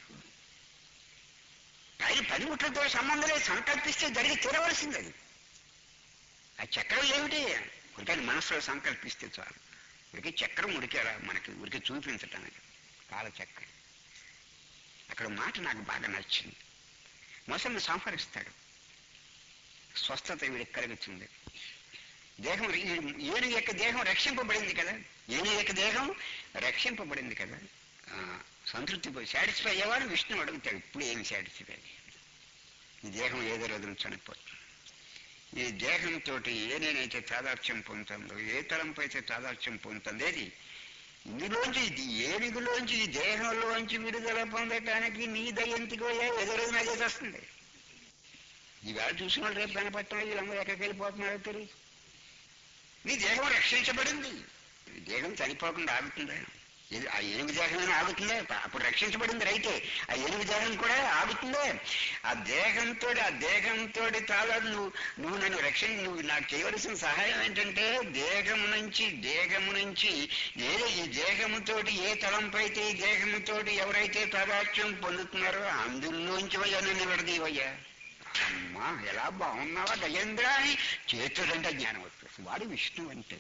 ఆయన పనిముట్లతో సంబంధం లేదు సంకల్పిస్తే జరిగి తీరవలసింది అది ఆ చక్రం ఏమిటి ఉరికని మనసులో సంకల్పిస్తే చాలు ఉరికి చక్రం ఉరికేలా మనకి ఉరికి చూపించటానికి కాలచక్రం అక్కడ మాట నాకు బాగా నచ్చింది మొసలిని సంహరిస్తాడు స్వస్థత వీడికి కలుగుతుంది దేహం ఈ- ఏనుగు యొక్క దేహం రక్షింపబడింది కదా ఏనుగు యొక్క దేహం రక్షింపబడింది కదా ఆ, సంతృప్తి పోయి సాటిస్ఫై అయ్యేవాడు విష్ణువు అడుగుతాడు ఇప్పుడు ఏమి సాటిస్ఫై ఈ దేహం ఏదో రోజున చనిపోతుంది ఈ దేహంతో ఏ నేనైతే తాదార్చ్యం పొందుతుందో ఏ తలంపు అయితే తాదార్చ్యం పొందుతుంది ఏది ఇందులోంచి ఇది ఏనుగులోంచి ఈ దేహంలోంచి విడుదల పొందటానికి నీ దయ్యంతికి పోయా ఏదో రోజున అదే వస్తుంది ఈవేళ చూసిన వాళ్ళు రేపు కనపడటం వీళ్ళందరూ ఎక్కడికి వెళ్ళిపోతున్నారో తెలియదు నీ దేహం రక్షించబడింది ఈ దేహం చనిపోకుండా ఆగుతుందా ఇది ఆ ఏనుగు దేహమైనా ఆగుతుందే అప్పుడు రక్షించబడింది రైతే ఆ ఏనుగు దేహం కూడా ఆగుతుందే ఆ దేహంతో ఆ దేహంతో తాళ నువ్వు నువ్వు నన్ను రక్షణ నువ్వు నాకు చేయవలసిన సహాయం ఏంటంటే దేహం నుంచి దేహము నుంచి ఏదో ఈ దేహముతోటి ఏ తలంపైతే ఈ దేహముతోటి ఎవరైతే పదార్థం పొందుతున్నారో అందులోంచి వయ్యా నన్ను విడదీవయ్యా అమ్మా ఎలా బాగున్నావా గజేంద్ర అని చేతుడంటే జ్ఞానం వస్తుంది వాడు విష్ణు అంటే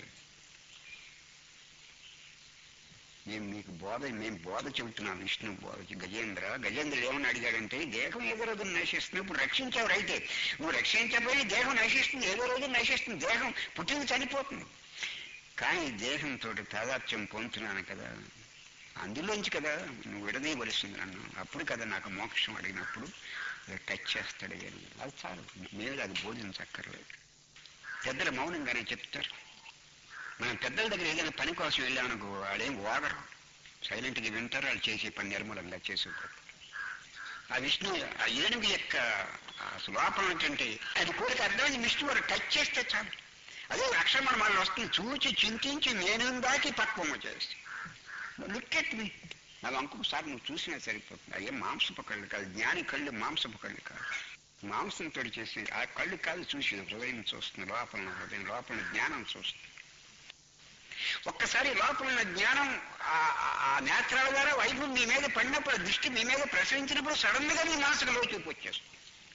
మేము మీకు బోధ మేము బోధ చెబుతున్నాం విష్ణు బోధ గజేంద్ర గజేంద్రుడు ఏమని అడిగాడంటే దేహం ఏదో రోజు నశిస్తుంది ఇప్పుడు రక్షించావు అయితే నువ్వు రక్షించబోయి దేహం నశిస్తుంది ఏదో రోజు నశిస్తుంది దేహం పుట్టింది చనిపోతుంది కానీ దేహంతో తాదాత్యం పొందుతున్నాను కదా అందులోంచి కదా నువ్వు విడదీయవలసింది నన్ను అప్పుడు కదా నాకు మోక్షం అడిగినప్పుడు ఇలా టచ్ చేస్తాడు ఏనుగు. అది చాలు మేము అది బోధించక్కర్లేదు పెద్దలు మౌనంగానే చెప్తారు మనం పెద్దల దగ్గర ఏదైనా పని కోసం వెళ్ళామనుకో వాళ్ళేం ఓగరు సైలెంట్గా వింటారు వాళ్ళు చేసే పని నిర్మూలంగా చేసేవారు ఆ విష్ణు ఆ ఏనుగు యొక్క ఆ లోపం ఏంటంటే అది కోరిక అర్థమైంది విష్ణు వారు టచ్ చేస్తే చాలు అదే అక్షరమణ మనల్ని వస్తుంది చూచి చింతించి నేను దాకి పక్వము చేసి లుక్ ఎట్ మీ నాకు ఇంకొకసారి నువ్వు చూసినా సరిపోతుంది అయ్యే మాంసపు కళ్ళు కాదు జ్ఞాని కళ్ళు మాంసపు కళ్ళు కాదు మాంసంతో చేసి ఆ కళ్ళు కాదు చూసి హృదయం చూస్తుంది లోపల ఉన్న హృదయం లోపల ఉన్న జ్ఞానం చూస్తుంది ఒక్కసారి లోపల ఉన్న జ్ఞానం ఆ- ఆ- ఆ నేత్రాల ద్వారా వైభవం మీ మీద పడినప్పుడు ఆ దృష్టి మీ మీద ప్రసరించినప్పుడు సడన్ గా మీ మనసుకు లోచూపు వచ్చేస్తుంది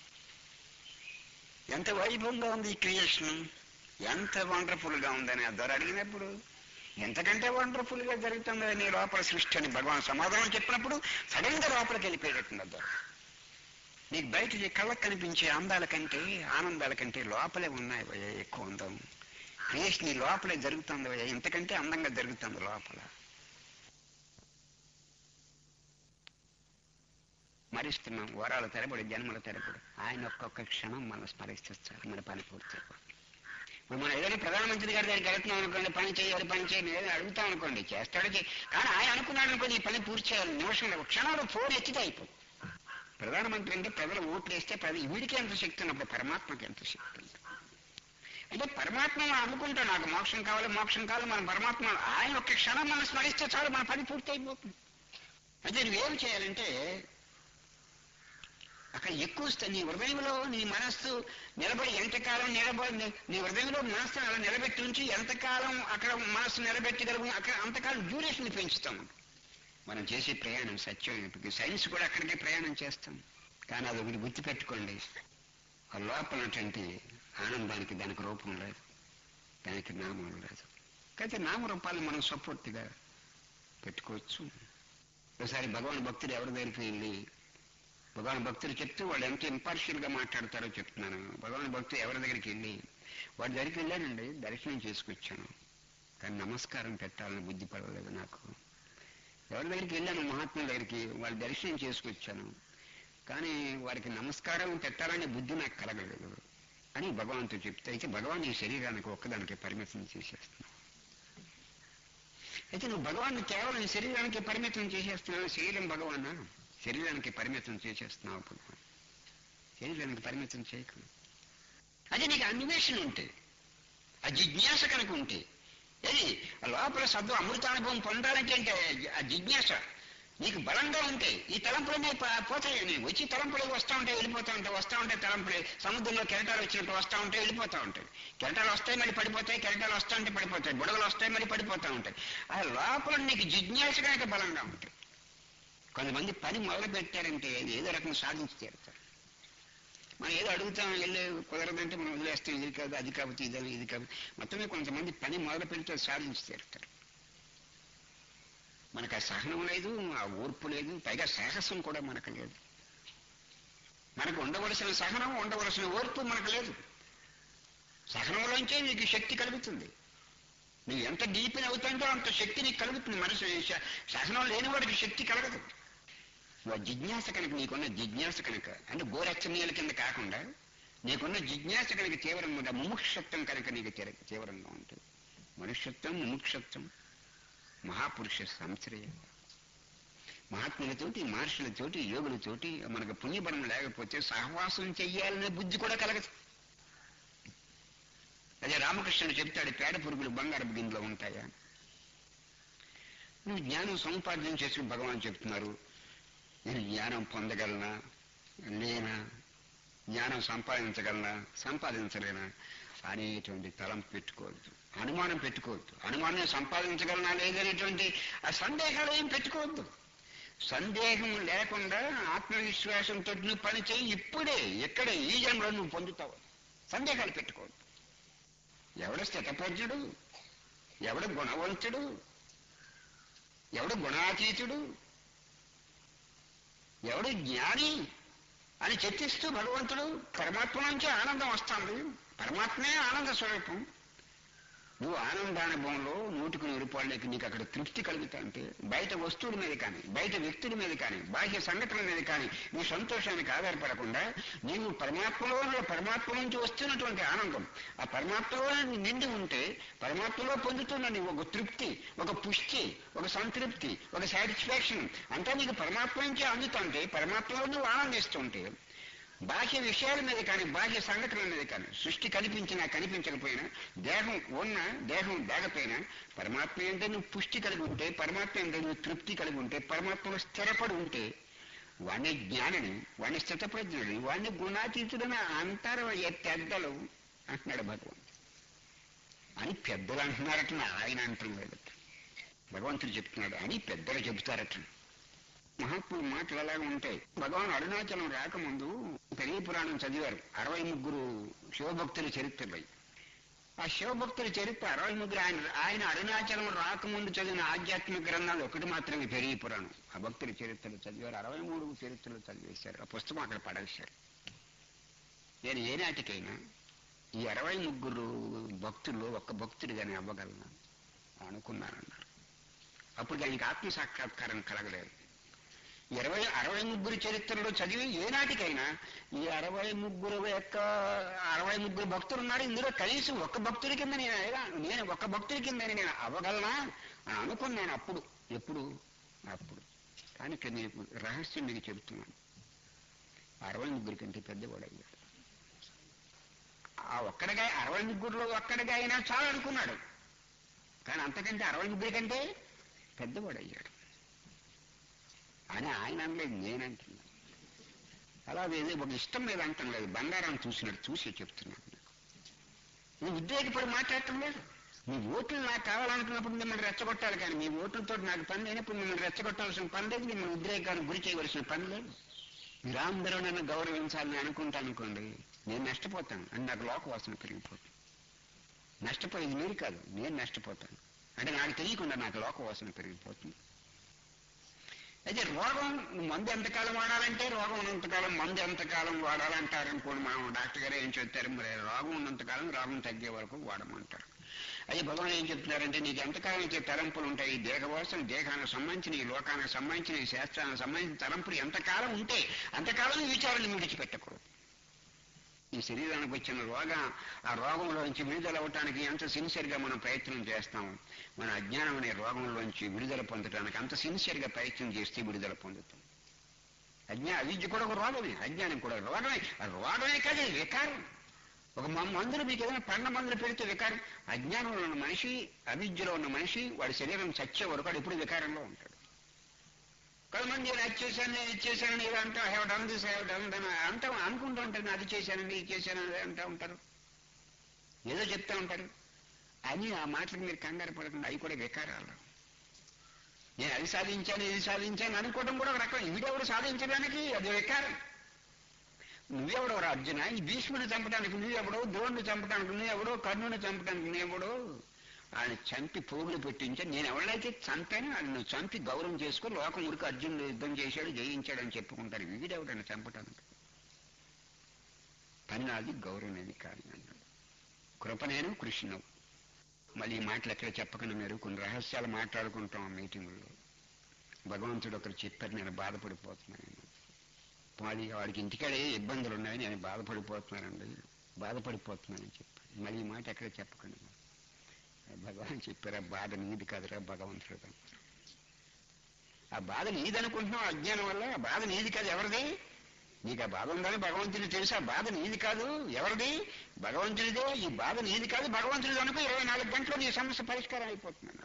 ఎంత వైభవంగా ఉంది ఈ క్రియేషన్ ఎంత వండర్ఫుల్ గా ఉందని ఆ ధర అడిగినప్పుడు ఎంతకంటే వండర్ఫుల్ గా జరుగుతుంది నీ లోపల సృష్టి అని భగవాన్ సమాధానం చెప్పినప్పుడు సడన్ గా లోపలికి వెళ్ళిపోయేటట్టుంది ధర నీకు బయట ఈ కళ్ళకు కనిపించే అందాల కంటే ఆనందాల కంటే లోపలే ఉన్నాయి భయ్యా ఎక్కువ అందం క్రియేషన్ ఈ లోపలే జరుగుతుంది భయ్యా ఇంతకంటే అందంగా జరుగుతుంది లోపల స్మరిస్తున్నాం వరాల తరబడి జన్మల తరబడి ఆయన ఒక్కొక్క క్షణం మనం స్మరిస్తే చాలు మన పని పూర్తి అయిపోతుంది. ఇప్పుడు మనం ఏదైనా ప్రధానమంత్రి గారి దగ్గరికి వెళ్తున్నాం అనుకోండి పని చేయాలి పని చేయాలి ఏదైనా అడుగుతాం అనుకోండి చేస్తాడు చే- కానీ ఆయన అనుకున్నాడు అనుకోండి ఈ పని పూర్తి చేయాలి నిమిషంలో ఒక క్షణంలో ఫోన్ ఎత్తితే అయిపోతుంది ప్రధానమంత్రి అంటే ప్రజలు ఓట్లు వేస్తే ప్రజలు వీడికి ఎంత శక్తి ఉన్నప్పుడు పరమాత్మకి ఎంత శక్తి ఉంది అంటే పరమాత్మ మనం అనుకుంటాం నాకు మోక్షం కావాలి మోక్షం కావాలి మనం పరమాత్మ ఆయన ఒక్క క్షణం మనం స్మరిస్తే చాలు మన పని పూర్తి అయిపోతుంది అయితే నువ్వేం చేయాలంటే అక్కడ ఎక్కువ స్థ- నీ హృదయంలో నీ మనస్సు నిలబడి ఎంతకాలం నిలబడి నీ- నీ హృదయంలో మనస్సు అలా నిలబెట్టి ఉంచి ఎంతకాలం అక్కడ మనస్సు నిలబెట్టగలుగు అక్కడ అంతకాలం డ్యూరేషన్ పెంచుతాం మనం చేసే ప్రయాణం సత్యం ఇప్పుడు సైన్స్ కూడా అక్కడికే ప్రయాణం చేస్తాం కానీ అది ఒకటి గుర్తుపెట్టుకోండి ఆ లోపల ఉన్నటువంటి ఆనందానికి దానికి రూపం లేదు దానికి నామం లేదు అయితే నామరూపాలను మనం సపోర్ట్గా పెట్టుకోవచ్చు ఒకసారి భగవాన్ భక్తుడు ఎవరి దగ్గరికి వెళ్ళి భగవాన్ భక్తులు చెప్తూ వాళ్ళు ఎంత impartial గా మాట్లాడతారో చెప్తున్నాను భగవాన్ భక్తులు ఎవరి దగ్గరికి వెళ్ళి వాడి దగ్గరికి వెళ్ళానండి దర్శనం చేసుకొచ్చాను కానీ నమస్కారం పెట్టాలని బుద్ధి పడలేదు నాకు ఎవరి దగ్గరికి వెళ్ళాను మహాత్ముల దగ్గరికి వాళ్ళ దర్శనం చేసుకొచ్చాను కానీ వారికి నమస్కారం పెట్టాలనే బుద్ధి నాకు కలగలేదు అని భగవంతుడు చెప్తే అయితే భగవాన్ ఈ శరీరానికి ఒక్కదానికి పరిమితం చేసేస్తున్నాను అయితే నువ్వు భగవాన్ కేవలం ఈ శరీరానికి పరిమితం చేసేస్తున్నావు శరీరం భగవాన్ శరీరానికి పరిమితం చేసేస్తున్నావు భగవాన్ శరీరానికి పరిమితం చేయకు అదే నీకు అన్వేషణ ఉంటే ఆ జిజ్ఞాస కనుక ఉంటే ఏది ఆ లోపల సద్దు అమృతానుభవం పొందాలంటే అంటే ఆ జిజ్ఞాస నీకు బలంగా ఉంటే ఈ తలంపులనే ప- పోతాయి నేను వచ్చి తలంపులు వస్తూ ఉంటాయి వెళ్ళిపోతూ ఉంటాయి వస్తూ ఉంటాయి తలంపులు సముద్రంలో కెరటాలు వచ్చినట్టు వస్తూ ఉంటాయి వెళ్ళిపోతూ ఉంటాయి కెరటాలు వస్తాయి మళ్ళీ పడిపోతాయి కెరటాలు వస్తూ ఉంటే పడిపోతాయి బుడగలు వస్తాయి మళ్ళీ పడిపోతూ ఉంటాయి ఆ లోపల నీకు జిజ్ఞాస కనుక బలంగా ఉంటాయి కొంతమంది పని మొదలు పెట్టారంటే ఏదో రకం సాధించి తీరుతారు మనం ఏదో అడుగుతాం వెళ్ళే కుదరదంటే మనం వదిలేస్తాం ఇది కాదు అది కాకపోతే ఇది ఇది కాకపోతే మొత్తమే కొంతమంది పని మొదలు పెడితే సాధించి తీరుతారు మనకు ఆ సహనం లేదు ఆ ఓర్పు లేదు పైగా సాహసం కూడా మనకు లేదు మనకు ఉండవలసిన సహనం ఉండవలసిన ఓర్పు మనకు లేదు సహనంలోంచే నీకు శక్తి కలుగుతుంది నువ్వు ఎంత డీపిన్ అవుతుందో అంత శక్తి నీకు కలుగుతుంది మనసు శ- సహనం లేని వాడికి శక్తి కలగదు నువ్వు ఆ జిజ్ఞాస కనుక నీకున్న జిజ్ఞాస కనుక అంటే గోరచ్చనీయుల కింద కాకుండా నీకున్న జిజ్ఞాస కనుక తీవ్రంగా ఉంటే ముముక్షత్వం కనుక నీకు తీర- తీవ్రంగా ఉంటుంది మనుష్యత్వం ముముక్షత్వం మహాపురుష సంశ్రయం మహాత్ములతోటి మహర్షులతోటి యోగులతోటి మనకు పుణ్యబలం లేకపోతే సహవాసం చెయ్యాలనే బుద్ధి కూడా కలగదు అదే రామకృష్ణుడు చెప్తాడు పేడ పురుగులు బంగారపు గిన్నెలో ఉంటాయా నువ్వు జ్ఞానం సముపార్జన చేసి భగవాన్ చెప్తున్నారు నేను జ్ఞానం పొందగలనా లేనా జ్ఞానం సంపాదించగలనా సంపాదించలేనా అనేటువంటి తలం పెట్టుకోవద్దు అనుమానం పెట్టుకోవద్దు అనుమానం సంపాదించగలనా లేదనేటువంటి ఆ సందేహాలు ఏం పెట్టుకోవద్దు సందేహం లేకుండా ఆత్మవిశ్వాసంతో నువ్వు పని చేయి ఇప్పుడే ఇక్కడే ఈ జన్మలో నువ్వు పొందుతావు సందేహాలు పెట్టుకోవద్దు ఎవడు స్థితప్రజ్ఞుడు ఎవడు గుణవంతుడు ఎవడు గుణాతీతుడు ఎవడు జ్ఞాని అని చర్చిస్తూ భగవంతుడు పరమాత్మ నుంచి ఆనందం వస్తుంది పరమాత్మే ఆనంద స్వరూపం నువ్వు ఆనందానుభవంలో నూటికి నూరు రూపాయలకి నీకు అక్కడ తృప్తి కలుగుతా అంటే బయట వస్తువుల మీద కానీ బయట వ్యక్తుల మీద కానీ బాహ్య సంఘటనల మీద కానీ నీ సంతోషానికి ఆధారపడకుండా నీవు పరమాత్మలో పరమాత్మ నుంచి వస్తున్నటువంటి ఆనందం ఆ పరమాత్మలో నువ్వు నిండి ఉంటే పరమాత్మలో పొందుతున్న నీవు ఒక తృప్తి ఒక పుష్టి ఒక సంతృప్తి ఒక సాటిస్ఫాక్షన్ అంతా నీకు పరమాత్మ నుంచి అందుతుంటే పరమాత్మలో నువ్వు ఆనందిస్తుంటే బాహ్య విషయాల మీద కానీ బాహ్య సంఘటనల మీద కానీ సృష్టి కనిపించినా కనిపించకపోయినా దేహం ఉన్నా దేహం లేకపోయినా పరమాత్మ అంటే నువ్వు పుష్టి కలిగి ఉంటే పరమాత్మ అంటే నువ్వు తృప్తి కలిగి ఉంటే పరమాత్మలో స్థిరపడి ఉంటే వాణ్ణి జ్ఞానిని వాణ్ణి స్థితప్రజ్ఞుడిని వాణ్ణి గుణాతీతుడని అంటారు ఏ పెద్దలు అంటున్నాడు భగవంతుడు అని పెద్దలు అంటున్నారట ఆయన అంటం లేదట భగవంతుడు చెప్తున్నాడు అని పెద్దలు చెబుతారట మహాత్ముల మాటలు అలాగే ఉంటాయి భగవాన్ అరుణాచలం రాకముందు పెరిగి పురాణం చదివారు అరవై ముగ్గురు శివభక్తుల చరిత్రలై ఆ శివభక్తుల చరిత్ర అరవై ముగ్గురు ఆయన ఆయన అరుణాచలం రాకముందు చదివిన ఆధ్యాత్మిక గ్రంథాలు ఒకటి మాత్రమే పెరిగి పురాణం ఆ భక్తుల చరిత్రలు చదివారు అరవై మూడు చరిత్రలు చదివేశారు ఆ పుస్తకం అక్కడ పడేశారు నేను ఏనాటికైనా ఈ అరవై ముగ్గురు భక్తుల్లో ఒక్క భక్తుడిగానే అవ్వగలను అనుకున్నానన్నారు అప్పుడు ఆయనకి ఆత్మ సాక్షాత్కారం కలగలేదు ఇరవై అరవై ముగ్గురు చరిత్రలో చదివి ఏనాటికైనా ఈ అరవై ముగ్గురు యొక్క అరవై ముగ్గురు భక్తులు ఉన్నారు ఇందులో కనీసం ఒక్క భక్తుడి కింద నేను ఎలా- నేను ఒక్క భక్తుడి కింద నేను అవ్వగలనా అని అనుకున్నాను అప్పుడు ఎప్పుడు అప్పుడు కానీ ఇక్కడ నేను రహస్యం మీకు చెబుతున్నాను అరవై ముగ్గురి కంటే పెద్దవాడు అయ్యాడు ఆ ఒక్కడిగా అరవై ముగ్గురులో ఒక్కడిగా అయినా చాలు అనుకున్నాడు కానీ అంతకంటే అరవై ముగ్గురి కంటే పెద్దవాడు అయ్యాడు అని ఆయన అనలేదు నేనంటున్నాను అలా ఏదో ఒక ఇష్టం మీద అంటం లేదు బంగారం చూసినట్టు చూసి చెప్తున్నాను మీకు నువ్వు ఉద్రేకపడి మాట్లాడటం లేదు మీ ఓట్లు నాకు కావాలనుకున్నప్పుడు మిమ్మల్ని రెచ్చగొట్టాలి కానీ మీ ఓట్లతో నాకు పని లేనప్పుడు మిమ్మల్ని రెచ్చగొట్టాల్సిన పని లేదు మిమ్మల్ని ఉద్రేకానికి గురి చేయవలసిన పని లేదు మీరందరూ నన్ను గౌరవించాలని అనుకుంటా అనుకోండి నేను నష్టపోతాను అని నాకు లోకవాసన పెరిగిపోతుంది నష్టపోయేది మీరు కాదు నేను నష్టపోతాను అంటే నాకు తెలియకుండా నాకు లోకవాసన పెరిగిపోతుంది అయితే రోగం మందు ఎంతకాలం వాడాలంటే రోగం ఉన్నంతకాలం మందు ఎంతకాలం వాడాలంటారు అనుకోండి మనం డాక్టర్ గారు ఏం చెప్తారు మరి రోగం ఉన్నంతకాలం రోగం తగ్గే వరకు వాడమంటారు అదే భగవాన్ ఏం చెప్తున్నారంటే నీకు ఎంతకాలం అయితే తలంపులు ఉంటాయి దేహవాసన దేహానికి సంబంధించిన ఈ లోకానికి సంబంధించిన ఈ శాస్త్రానికి సంబంధించిన తలంపులు ఎంతకాలం ఉంటే అంతకాలం ఈ విచారాన్ని విడిచిపెట్టకూడదు ఈ శరీరానికి వచ్చిన రోగం ఆ రోగంలోంచి విడుదల అవటానికి ఎంత సిన్సియర్గా మనం ప్రయత్నం చేస్తాం మన అజ్ఞానం అనే రోగంలోంచి విడుదల పొందడానికి అంత సిన్సియర్గా ప్రయత్నం చేస్తే విడుదల పొందుతాం అజ్ఞా అవిద్య కూడా ఒక రోగమే అజ్ఞానం కూడా ఒక రోగమే ఆ రోగమే కాదు అది వికారం ఒక మ- మందులు మీకు ఏదైనా పండ్ల మందులు పెడితే వికారం అజ్ఞానంలో ఉన్న మనిషి అవిద్యలో ఉన్న మనిషి వాడి శరీరం చచ్చే వరకు వాడు ఎప్పుడు వికారంలో ఉంటాడు కొంతమంది నేను అది చేశాను నేను ఇది చేశాను ఇది అంటా have done this have done then అంటా అనుకుంటూ ఉంటారు నేను అది చేశానండి ఇది చేశాను అంటూ ఉంటారు ఏదో చెప్తా ఉంటారు అని ఆ మాటలకు మీరు కంగారు పడకుండా అవి కూడా వికారాలు నేను అది సాధించాను ఇది సాధించాను అనుకోవడం కూడా ఒక రకం వీడెవడు సాధించడానికి అది వికారం నువ్వెవడో రా అర్జున ఈ భీష్ముని చంపడానికి నువ్వెవడో ద్రోణుని చంపడానికి నువ్వెవడో కర్ణుని చంపడానికి నువ్వెవడో ఆయన చంపి పోగులు పెట్టించా నేను ఎవరైతే చంపానో ఆయన నువ్వు చంపి గౌరవం చేసుకో లోకం ఉరికి అర్జునుడు యుద్ధం చేశాడు జయించాడు అని చెప్పుకుంటారు వీడెవడని చంపటానికి పని నాది గౌరవం అనేది కాదు అన్నాడు కృప నేను కృష్ణవు మళ్ళీ ఈ మాటలు ఎక్కడ చెప్పకుండా మీరు కొన్ని రహస్యాలు మాట్లాడుకుంటాం ఆ మీటింగుల్లో భగవంతుడు ఒకరు చెప్పారు నేను బాధపడిపోతున్నాను వాడి వాడికి ఇంటికాడే ఇబ్బందులు ఉన్నాయి నేను బాధపడిపోతున్నానండి బాధపడిపోతున్నానని చెప్పాను మళ్ళీ ఈ మాట ఎక్కడ చెప్పకండి భగవాన్ చెప్పారు ఆ బాధ నీది కాదురా భగవంతుడు ఆ బాధ నీదనుకుంటున్నావు అజ్ఞానం వల్ల ఆ బాధ నీది కాదు ఎవరిది నీకు ఆ బాధ ఉందని భగవంతుడు తెలుసు ఆ బాధ నీది కాదు ఎవరిది భగవంతుడిదే ఈ బాధ నీది కాదు భగవంతుడిది అనుకో ఇరవై నాలుగు గంటలు నీ సమస్య పరిష్కారం అయిపోతున్నాను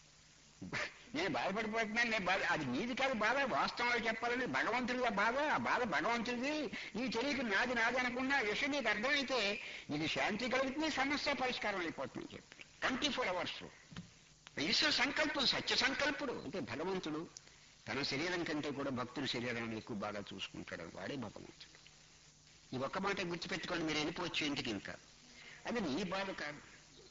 నేను బాధపడిపోతున్నాను నేను బాధ అది నీది కాదు బాధ వాస్తవంలో చెప్పాలని భగవంతుడిది ఆ బాధ ఆ బాధ భగవంతుడిది నీకు తెలియక నాది నాది అనుకున్నా ఆ విషయం నీకు అర్థమైతే నీకు శాంతి కలుగుతుంది సమస్య పరిష్కారం అయిపోతుందని చెప్పి ట్వంటీ ఫోర్ అవర్స్ ఈశ్వర సంకల్పం సత్య సంకల్పుడు అంటే భగవంతుడు తన శరీరం కంటే కూడా భక్తుల శరీరాన్ని ఎక్కువ బాగా చూసుకుంటాడు వాడే భగవంతుడు ఈ ఒక్క మాట గుర్తుపెట్టుకొని మీరు వెళ్ళిపోవచ్చు ఇంటికి ఇంకా అది నీ బాధ కాదు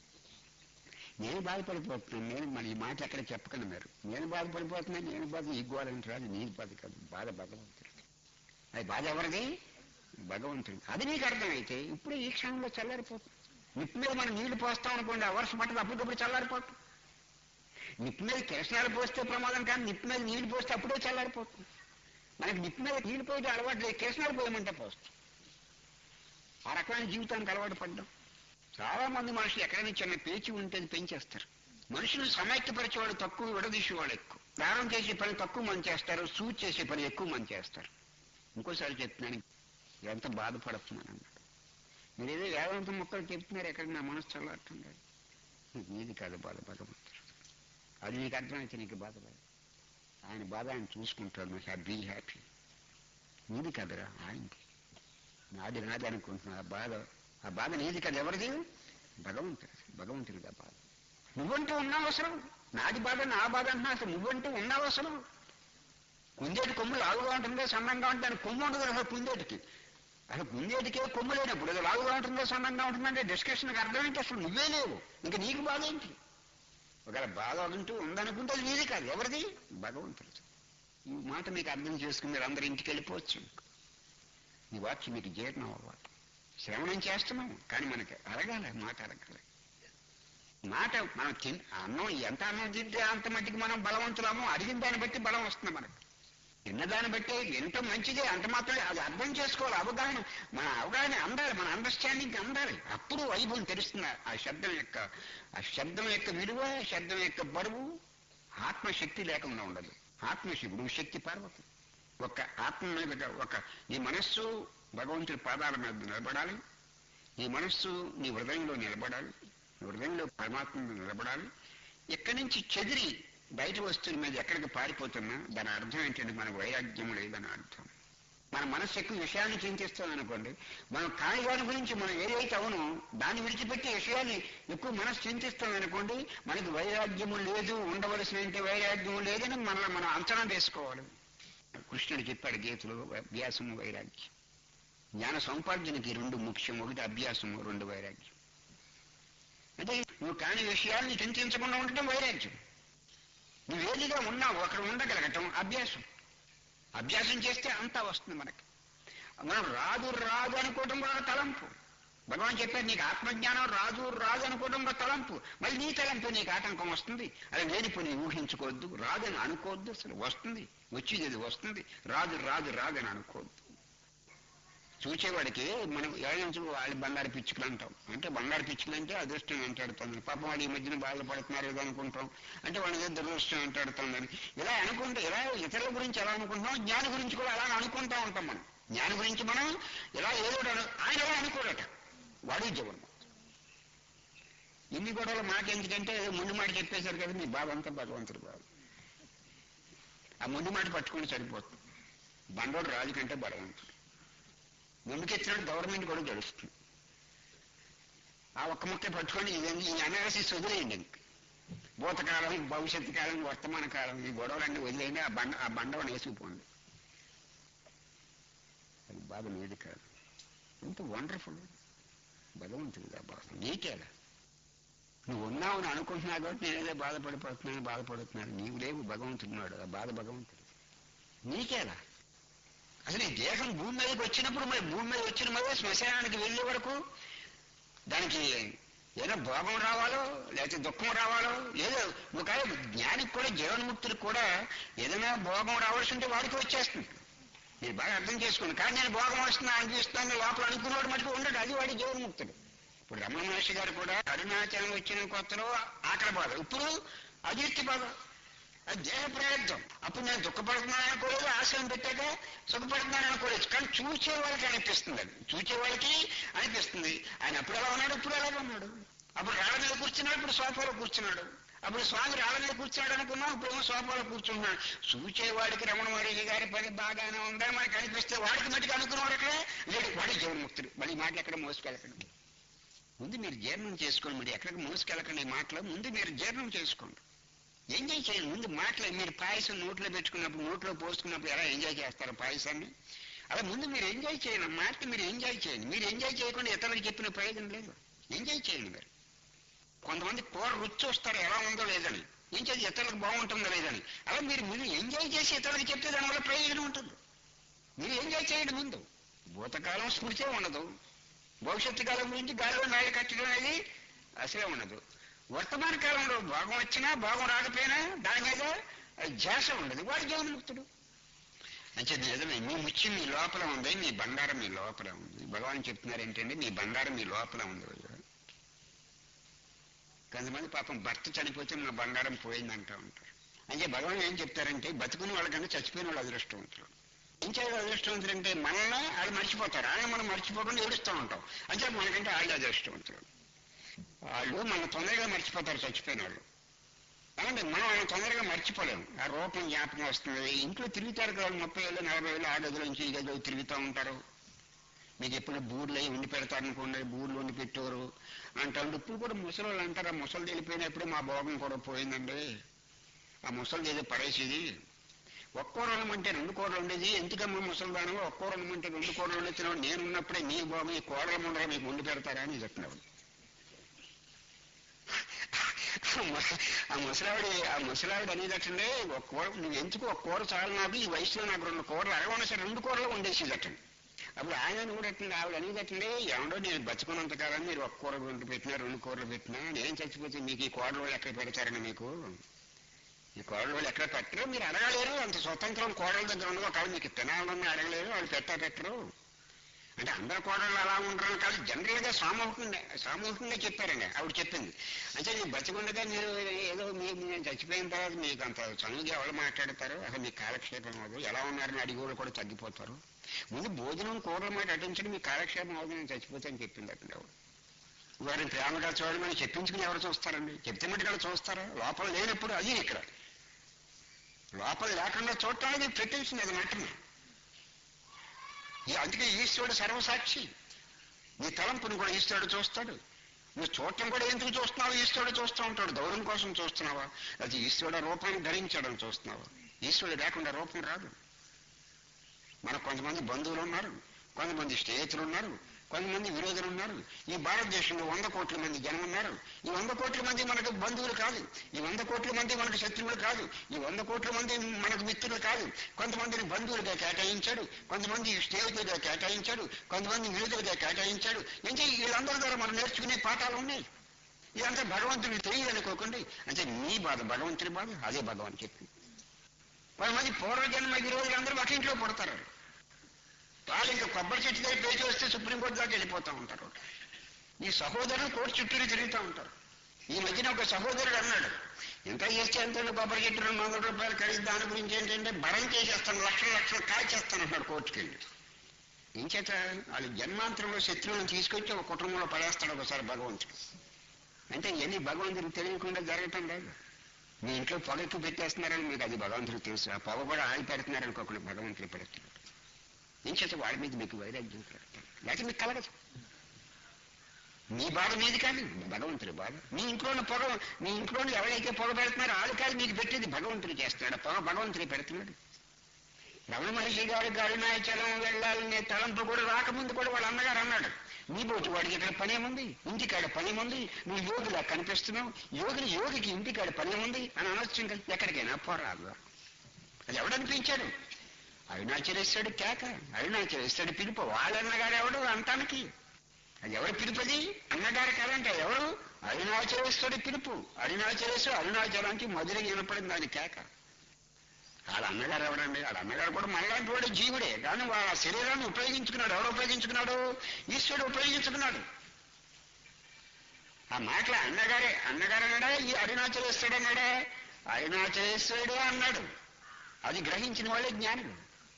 నేను బాధపడిపోతున్నాను నేను మరి ఈ మాట ఎక్కడ చెప్పకండి మీరు నేను బాధపడిపోతున్నాను నేను బాధ ఈ గోడంటారు అది నీ బాధ కాదు బాధ భగవంతుడు అది బాధ ఎవరిది భగవంతుడు అది నీకు అర్థమైతే ఇప్పుడు ఈ క్షణంలో చల్లారిపోతుంది నిప్పు మీద మనం నీళ్లు పోస్తాం అనుకోండి ఆ వర్షం పట్టదు అప్పటికప్పుడు చల్లారిపోతుంది నిప్పు మీద కిరసనాలు పోస్తే ప్రమాదం కానీ నిప్పు మీద నీళ్లు పోస్తే అప్పుడే చల్లారిపోతుంది మనకి నిప్పు మీద నీళ్లు పోయడం అలవాటు లేదు కిరసనాలు పోయమంటే పోస్తాం ఆ రకమైన జీవితానికి అలవాటు పడ్డాం చాలా మంది మనుషులు ఎక్కడైనా చిన్న పేచి ఉంటే అది పెంచేస్తారు మనుషులు సమైక్యపరిచేవాడు తక్కువ విడదీసేవాడు ఎక్కువ దానం చేసే పని తక్కువ మంది చేస్తారు సూట్ చేసే పని ఎక్కువ మంది చేస్తారు ఇంకోసారి చెప్తున్నాను ఎంత బాధపడుతున్నాను అన్నాడు మీరు ఏదో వేదాంతం మొక్కలు చెప్తున్నారు ఎక్కడ నా మనసు చల్లారుతుంది నీది కాదు బాధ భగవంతుడు అది నీకు అర్థమైతే నీకు బాధ పడదు ఆయన బాధ ఆయన చూసుకుంటాడు నాకు బీ హ్యాపీ నీది కదరా ఆయనది నాది నాది అనుకుంటున్నా ఆ బాధ ఆ బాధ నీది కదా ఎవరిది భగవంతుడు భగవంతుడిది ఆ బాధ నువ్వంటూ ఉన్నావు అవసరం నాది బాధ నా బాధ అంటున్నా అసలు నువ్వంటూ ఉన్నావు అవసరం కుందేటి కొమ్ము లావుగా ఉంటుందో సన్నంగా ఉంటుంది దానికి కొమ్ము ఉండదు అసలు కుందేటికి అసలు కుందేటికే కొమ్ము లేనప్పుడు ఏదో లావుగా ఉంటుందో సన్నంగా ఉంటుందంటే డిస్కషన్కి అర్థమేంటి అసలు నువ్వే లేవు ఇంకా నీకు బాధ ఏంటి ఒకవేళ బాధ అంటూ ఉందనుకుంటే అది నీది కాదు ఎవరిది భగవంతుడు ఈ మాట మీకు అర్థం చేసుకుని మీరు అందరు ఇంటికి వెళ్ళిపోవచ్చు ఈ వాక్యం మీకు జీర్ణం అవ్వాలి శ్రవణం చేస్తున్నాం కానీ మనకి అరగాలి మాట అరగాలి మాట మనం తిన్ అన్నం ఎంత అన్నం తింటే అంత మట్టికి మనం బలవంతులము అడిగిన దాన్ని బట్టి బలం వస్తుంది మనకు విన్నదాన్ని బట్టి వినటం మంచిదే అంత మాత్రమే అది అర్థం చేసుకోవాలి అవగాహన మన అవగాహన అందాలి మన అండర్స్టాండింగ్ అందాలి అప్పుడు వైభవం తెలుస్తుంది ఆ శబ్దం యొక్క ఆ శబ్దం యొక్క విలువ శబ్దం యొక్క బరువు ఆత్మశక్తి లేకుండా ఉండదు ఆత్మశివుడు శక్తి పార్వతి ఒక ఆత్మ మీద ఒక నీ మనస్సు భగవంతుడి పాదాల మీద నిలబడాలి నీ మనస్సు నీ హృదయంలో నిలబడాలి నీ హృదయంలో పరమాత్మ మీద నిలబడాలి ఎక్కడి నుంచి చెదిరి బయట వస్తువుల మీద ఎక్కడికి పారిపోతున్నా దాని అర్థం ఏంటంటే మన వైరాగ్యం లేదని అర్థం మన మనస్సు ఎక్కువ విషయాన్ని చింతిస్తాం అనుకోండి మనం కాని వారి గురించి మనం ఏదైతే అవునో దాన్ని విడిచిపెట్టి విషయాన్ని ఎక్కువ మనసు చింతిస్తాం అనుకోండి మనకి వైరాగ్యము లేదు ఉండవలసిన వైరాగ్యము లేదని మనల్ని మనం అంచనా వేసుకోవాలి కృష్ణుడు చెప్పాడు గీతలో అభ్యాసము వైరాగ్యం జ్ఞాన సంపార్జనకి రెండు ముఖ్యం ఒకటి అభ్యాసము రెండు వైరాగ్యం అంటే నువ్వు కాని విషయాల్ని చింతించకుండా ఉండటం వైరాగ్యం నువ్వు ఏదిగా ఉన్నావు అక్కడ ఉండగలగటం అభ్యాసం అభ్యాసం చేస్తే అంతా వస్తుంది మనకి మనం రాదు రాదు అనుకోవటం కూడా తలంపు భగవాన్ చెప్పారు నీకు ఆత్మజ్ఞానం రాదు రాదు అనుకోవడం కూడా తలంపు మళ్ళీ నీ తలంపు నీకు ఆటంకం వస్తుంది అది లేనిపోయి ఊహించుకోవద్దు రాదని అనుకోవద్దు అసలు వస్తుంది వచ్చేది అది వస్తుంది రాదు రాదు రాదని అనుకోవద్దు చూచేవాడికి మనం ఏడించు వాళ్ళు బంగారు పిచ్చుకలు అంటాం అంటే బంగారు పిచ్చుకలు అంటే అదృష్టం అంటాడుతుంది పాపం వాడు ఈ మధ్యన బాధపడుతున్నారు ఏదో అనుకుంటాం అంటే వాడికి దురదృష్టం అంటాడుతుందని ఇలా అనుకుంటే ఇలా ఇతరుల గురించి ఎలా అనుకుంటున్నాం జ్ఞాని గురించి కూడా అలా అనుకుంటా ఉంటాం మనం జ్ఞాని గురించి మనం ఇలా ఏదో ఒకటి అను- ఆయన ఎలా అనుకోడట వాడు జీవనం ఇన్ని గొడవలు మాకెందుకంటే ముందు మాట చెప్పేశారు కదా మీ బాధ అంతా భగవంతుడు బాధ ఆ ముందు మాట పట్టుకుంటే సరిపోతుంది బండోడు రాజు కంటే బలవంతుడు ముందుకెత్తినట్టు గవర్నమెంట్ కూడా గడుస్తుంది ఆ ఒక్క ముక్క పట్టుకొని ఇదండి ఈ అనాలసిస్ వదిలేయండి ఇంక భూతకాలం భవిష్యత్తు కాలం వర్తమాన కాలం ఈ గొడవలన్నీ వదిలేయండి ఆ బండ ఆ బండవని వేసుకుపోండి అది బాధ మీది కాదు ఎంత వండర్ఫుల్ భగవంతుడు ఆ బాధ నీకేలా నువ్వు ఉన్నావు అని అనుకుంటున్నావు కాబట్టి నేనేదో బాధపడిపోతున్నాను బాధపడుతున్నాను నీవు లేవు భగవంతుడున్నాడు ఆ బాధ భగవంతుడు నీకేలా అసలు ఈ దేహం భూమి మీదకి వచ్చినప్పుడు మరి భూమి మీద వచ్చిన మీద శ్మశానానికి వెళ్ళే వరకు దానికి ఏదో భోగం రావాలో లేకపోతే దుఃఖం రావాలో ఏదో ఒక జ్ఞానికి కూడా జీవన్ముక్తుడికి కూడా ఏదైనా భోగం రావాల్సి ఉంటే వాడికి వచ్చేస్తుంది మీరు బాగా అర్థం చేసుకోండి కానీ నేను భోగం వస్తున్నా అనిపిస్తాను లోపల అనుకున్నవాడు మటుకు ఉండడు అది వాడి జీవన్ముక్తుడు ఇప్పుడు రమణ మహర్షి గారు కూడా అరుణాచలం వచ్చిన కొత్తలో ఆకలి బాధ ఇప్పుడు అదీర్తి బాధ అది దేహ ప్రారంభం అప్పుడు నేను దుఃఖపడుతున్నాను అనుకోలేదు ఆశయం పెట్టాక సుఖపడుతున్నాను అనుకోలేదు కానీ చూసే వాళ్ళకి అనిపిస్తుంది అది చూసే వాళ్ళకి అనిపిస్తుంది ఆయన అప్పుడు ఎలా ఉన్నాడు ఇప్పుడు ఎలాగ ఉన్నాడు అప్పుడు రాళ్ళ మీద కూర్చున్నాడు ఇప్పుడు సోఫాలో కూర్చున్నాడు అప్పుడు స్వామి రాళ్ళ మీద కూర్చున్నాడు అనుకున్నాం ఇప్పుడేమో సోఫాలో కూర్చున్నాడు చూచేవాడికి రమణ మహర్షి గారి పని బాగానే ఉందని మనకి అనిపిస్తే వాడికి మటుకు అనుకున్నవాడు అక్కడ లేడు వాడి జీవన్ముక్తుడు మళ్ళీ ఈ మాటలు ఎక్కడ మోసుకెళ్ళకండి ముందు మీరు జీర్ణం చేసుకోండి మీరు ఎక్కడికి మోసుకెళ్ళకండి ఈ మాటలు ముందు మీరు జీర్ణం చేసుకోండి ఎంజాయ్ చేయండి ముందు మాటలు మీరు పాయసం నోట్లో పెట్టుకున్నప్పుడు నోట్లో పోసుకున్నప్పుడు ఎలా ఎంజాయ్ చేస్తారు పాయసాన్ని అలా ముందు మీరు ఎంజాయ్ చేయండి మాట మీరు ఎంజాయ్ చేయండి మీరు ఎంజాయ్ చేయకుండా ఇతరులకు చెప్పిన ప్రయోజనం లేదు ఎంజాయ్ చేయండి మీరు కొంతమంది కూర రుచి చూస్తారు ఎలా ఉందో లేదని ఏం చేసి ఇతరులకు బాగుంటుందో లేదని అలా మీరు మీరు ఎంజాయ్ చేసి ఇతరులకు చెప్తే దానివల్ల ప్రయోజనం ఉంటుంది మీరు ఎంజాయ్ చేయండి ముందు భూతకాలం స్మృతే ఉండదు భవిష్యత్తు కాలం గురించి గాలిలో నాయ కట్టడం అనేది అసలే ఉండదు వర్తమాన కాలంలో భాగం వచ్చినా భాగం రాకపోయినా దాని మీద ధ్యాస ఉండదు వాడి జీవన్ముక్తుడు అంటే నిజమే మీ ముత్యం మీ లోపల ఉంది మీ బంగారం మీ లోపల ఉంది భగవాన్ చెప్తున్నారు ఏంటంటే మీ బంగారం మీ లోపల ఉంది కొంతమంది పాపం భర్త చనిపోతే మా బంగారం పోయింది అంటూ ఉంటారు అంటే భగవాన్ ఏం చెప్తారంటే బతుకుని వాళ్ళకంటే చచ్చిపోయిన వాళ్ళు అదృష్టవంతులు ఏం చేయాలి అదృష్టవంతులు అంటే మనల్ని వాళ్ళు మర్చిపోతారు ఆయన మనం మర్చిపోకుండా ఏడుస్తూ ఉంటాం అంటే మనకంటే వాళ్ళు అదృష్టవంతులు వాళ్ళు మన తొందరగా మర్చిపోతారు చచ్చిపోయిన వాళ్ళు అవునండి మనం ఆయన తొందరగా మర్చిపోలేము ఆ రూపం జ్ఞాపకం వస్తుంది ఇంట్లో తిరుగుతారు కదా వాళ్ళు ముప్పై ఏళ్ళు నలభై ఏళ్ళు ఆ గదిలో నుంచి ఈ గదిలో తిరుగుతూ ఉంటారు మీకు ఎప్పుడు బూర్లు అవి ఉండి పెడతారనుకోండి బూర్లు ఉండి పెట్టారు అంటారు ఇప్పుడు కూడా ముసలి వాళ్ళు అంటారు ఆ ముసలి వెళ్ళిపోయినప్పుడు మా భోగం కూడా పోయిందండి ఆ ముసలి ఏదో పడేసేది ఒక్క కూర వండమంటే రెండు కూరలు ఉండేది ఎందుకమ్మా ముసలిదాను ఒక్క కూర వండమంటే రెండు కూరలు వండుతున్నావు నేను ఉన్నప్పుడే నీ భోగం ఈ కూరల ముందర మీకు వండి పెడతారా అని చెప్తున్నాడు ఆ ముసలావిడ ఆ ముసలావిడ అనేదటండి ఒక కూర నువ్వు ఎందుకు ఒక కూర చాలు నాకు ఈ వయసులో నాకు రెండు కూరలు అరవణ సరే రెండు కూరలు వండేసేదటండి అప్పుడు ఆయన కూడా ఎట్లండి ఆవిడ అనేదటండి ఏమండో నేను బతుకున్నంత కాలం మీరు ఒక కూర రెండు పెట్టినా రెండు కూరలు పెట్టినా నేను చచ్చిపోతే మీకు ఈ కూరలు వాళ్ళు ఎక్కడ పెడతారని మీకు ఈ కోడలు వాళ్ళు ఎక్కడ పెట్టరు మీరు అడగలేరు అంత స్వతంత్రం కోడల దగ్గర ఉండదు ఒకవేళ మీకు తినాలన్నా అడగలేరు వాళ్ళు పెట్టా పెట్టరు అంటే అందరు కోడళ్ళు అలా ఉండరు కాదు జనరల్ గా సామూహికంగా సామూహికంగా చెప్పారండి ఆవిడ చెప్పింది అంటే ನೀವು బతికుండగా మీరు ఏదో మీ నేను చచ్చిపోయిన తర్వాత మీకు అంత చనువుగా ఎవరు మాట్లాడతారు అసలు మీ కాలక్షేపం అవ్వదు ఎలా ఉన్నారని అడిగి వాళ్ళు కూడా తగ్గిపోతారు ముందు భోజనం కూరల మాట అటించడం మీ కాలక్షేపం అవ్వదు నేను చచ్చిపోతే అని చెప్పింది అతను ఆవిడ వారిని ప్రేమగా చూడమని చెప్పించుకుని ఎవరు చూస్తారండి చెప్తే మట్టుగా చూస్తారా లోపల లేనప్పుడు అది ఇక్కడ లోపల లేకుండా చూడటానికి ప్రిటెన్షన్ అది నటన ఈ- అందుకే ఈశ్వరుడు సర్వసాక్షి నీ తలంపుని కూడా ఈశ్వరుడు చూస్తాడు నువ్వు చూడటం కూడా ఎందుకు చూస్తున్నావు ఈశ్వరుడు చూస్తూ ఉంటాడు గౌరవం కోసం చూస్తున్నావా అది ఈశ్వరుడు రూపాన్ని ధరించడం చూస్తున్నావా ఈశ్వరుడు లేకుండా రూపం రాదు మనకు కొంతమంది బంధువులు ఉన్నారు కొంతమంది స్నేహితులు ఉన్నారు కొంతమంది విరోధులు ఉన్నారు ఈ భారతదేశంలో వంద కోట్ల మంది జనం ఉన్నారు ఈ వంద కోట్ల మంది మనకు బంధువులు కాదు ఈ వంద కోట్ల మంది మనకు శత్రువులు కాదు ఈ వంద కోట్ల మంది మనకు మిత్రులు కాదు కొంతమందిని బంధువులుగా కేటాయించాడు కొంతమంది స్నేహితులుగా కేటాయించాడు కొంతమంది విరోధులుగా కేటాయించాడు అంటే వీళ్ళందరి ద్వారా మనం నేర్చుకునే పాఠాలు ఉన్నాయి ఇదంతా భగవంతుడికి తెలియదనుకోకండి అంటే మీ బాధ భగవంతుని బాధ అదే భగవాన్ చెప్పి కొంతమంది పూర్వజన్మ విరోధులందరూ ఒక ఇంట్లో పడతారు వాళ్ళు ఇంకా కొబ్బరి చెట్టు దగ్గర పేచి వస్తే సుప్రీంకోర్టు దాకా వెళ్ళిపోతూ ఉంటారు ఈ సహోదరులు కోర్టు చుట్టూరు తిరుగుతూ ఉంటారు ఈ మధ్యన ఒక సహోదరుడు అన్నాడు ఎంత చేస్తే ఎంత కొబ్బరి చెట్టు రెండు వందల రూపాయలు ఖరీదు దాని గురించి ఏంటంటే బరం చేసేస్తాను లక్షల లక్షలు కాల్చేస్తాను అన్నాడు కోర్టుకి వెళ్ళి ఏం చేత వాళ్ళు జన్మాంతరంలో శత్రువులను తీసుకొచ్చి ఒక కుటుంబంలో పడేస్తాడు ఒకసారి భగవంతుడు అంటే ఎన్ని భగవంతుడికి తెలియకుండా జరగటం లేదు మీ ఇంట్లో పొగ ఎక్కువ పెట్టేస్తున్నారని మీకు అది భగవంతుడికి తెలుసు ఆ పొగ కూడా ఆగి పెడుతున్నారనుకోకుండా భగవంతుడు పెడుతున్నాడు ఏం చేత వాడి మీద మీకు వైరాగ్యం కలుగుతాడు లేకపోతే మీకు కలగదు మీ బాధ మీది కాదు భగవంతుడి బాధ మీ ఇంట్లోని పొగ మీ ఇంట్లోని ఎవరైతే పొగ పెడుతున్నారో వాళ్ళు కాదు మీకు పెట్టేది భగవంతుడు చేస్తున్నాడు ఆ పొగ భగవంతుడే పెడుతున్నాడు రమణ మహర్షి గారి అరుణాచలం వెళ్ళాలనే తలంపు కూడా రాకముందు కూడా వాళ్ళ అన్నగారు అన్నాడు నీ బోటి వాడికి ఇక్కడ పనేముంది ఇంటికాడ పనేముంది నువ్వు యోగిలా కనిపిస్తున్నావు యోగిని యోగికి ఇంటికాడ పనేముంది అని అనొచ్చు ఇంకా ఎక్కడికైనా పోరాదు అది ఎవడనిపించాడు అరుణాచలేశ్వరుడు కేక అరుణాచలేశ్వరుడు పిలుపు వాళ్ళన్నగారు ఎవడు అంటానికి అది ఎవరు పిలుపది అన్నగారు కాదంట ఎవరు అరుణాచలేశ్వరుడి పిలుపు అరుణాచలేశ్వరుడు అరుణాచలానికి మధుర వినపడింది దాని కేక వాళ్ళ అన్నగారు ఎవడండి వాళ్ళ అన్నగారు కూడా మనలాంటి వాడు జీవుడే కానీ వాళ్ళ శరీరాన్ని ఉపయోగించుకున్నాడు ఎవరు ఉపయోగించుకున్నాడు ఈశ్వరుడు ఉపయోగించుకున్నాడు ఆ మాటల అన్నగారే అన్నగారు అన్నాడా ఈ అరుణాచలేశ్వరుడు అన్నాడా అరుణాచలేశ్వరుడే అన్నాడు అది గ్రహించిన వాళ్ళే జ్ఞానులు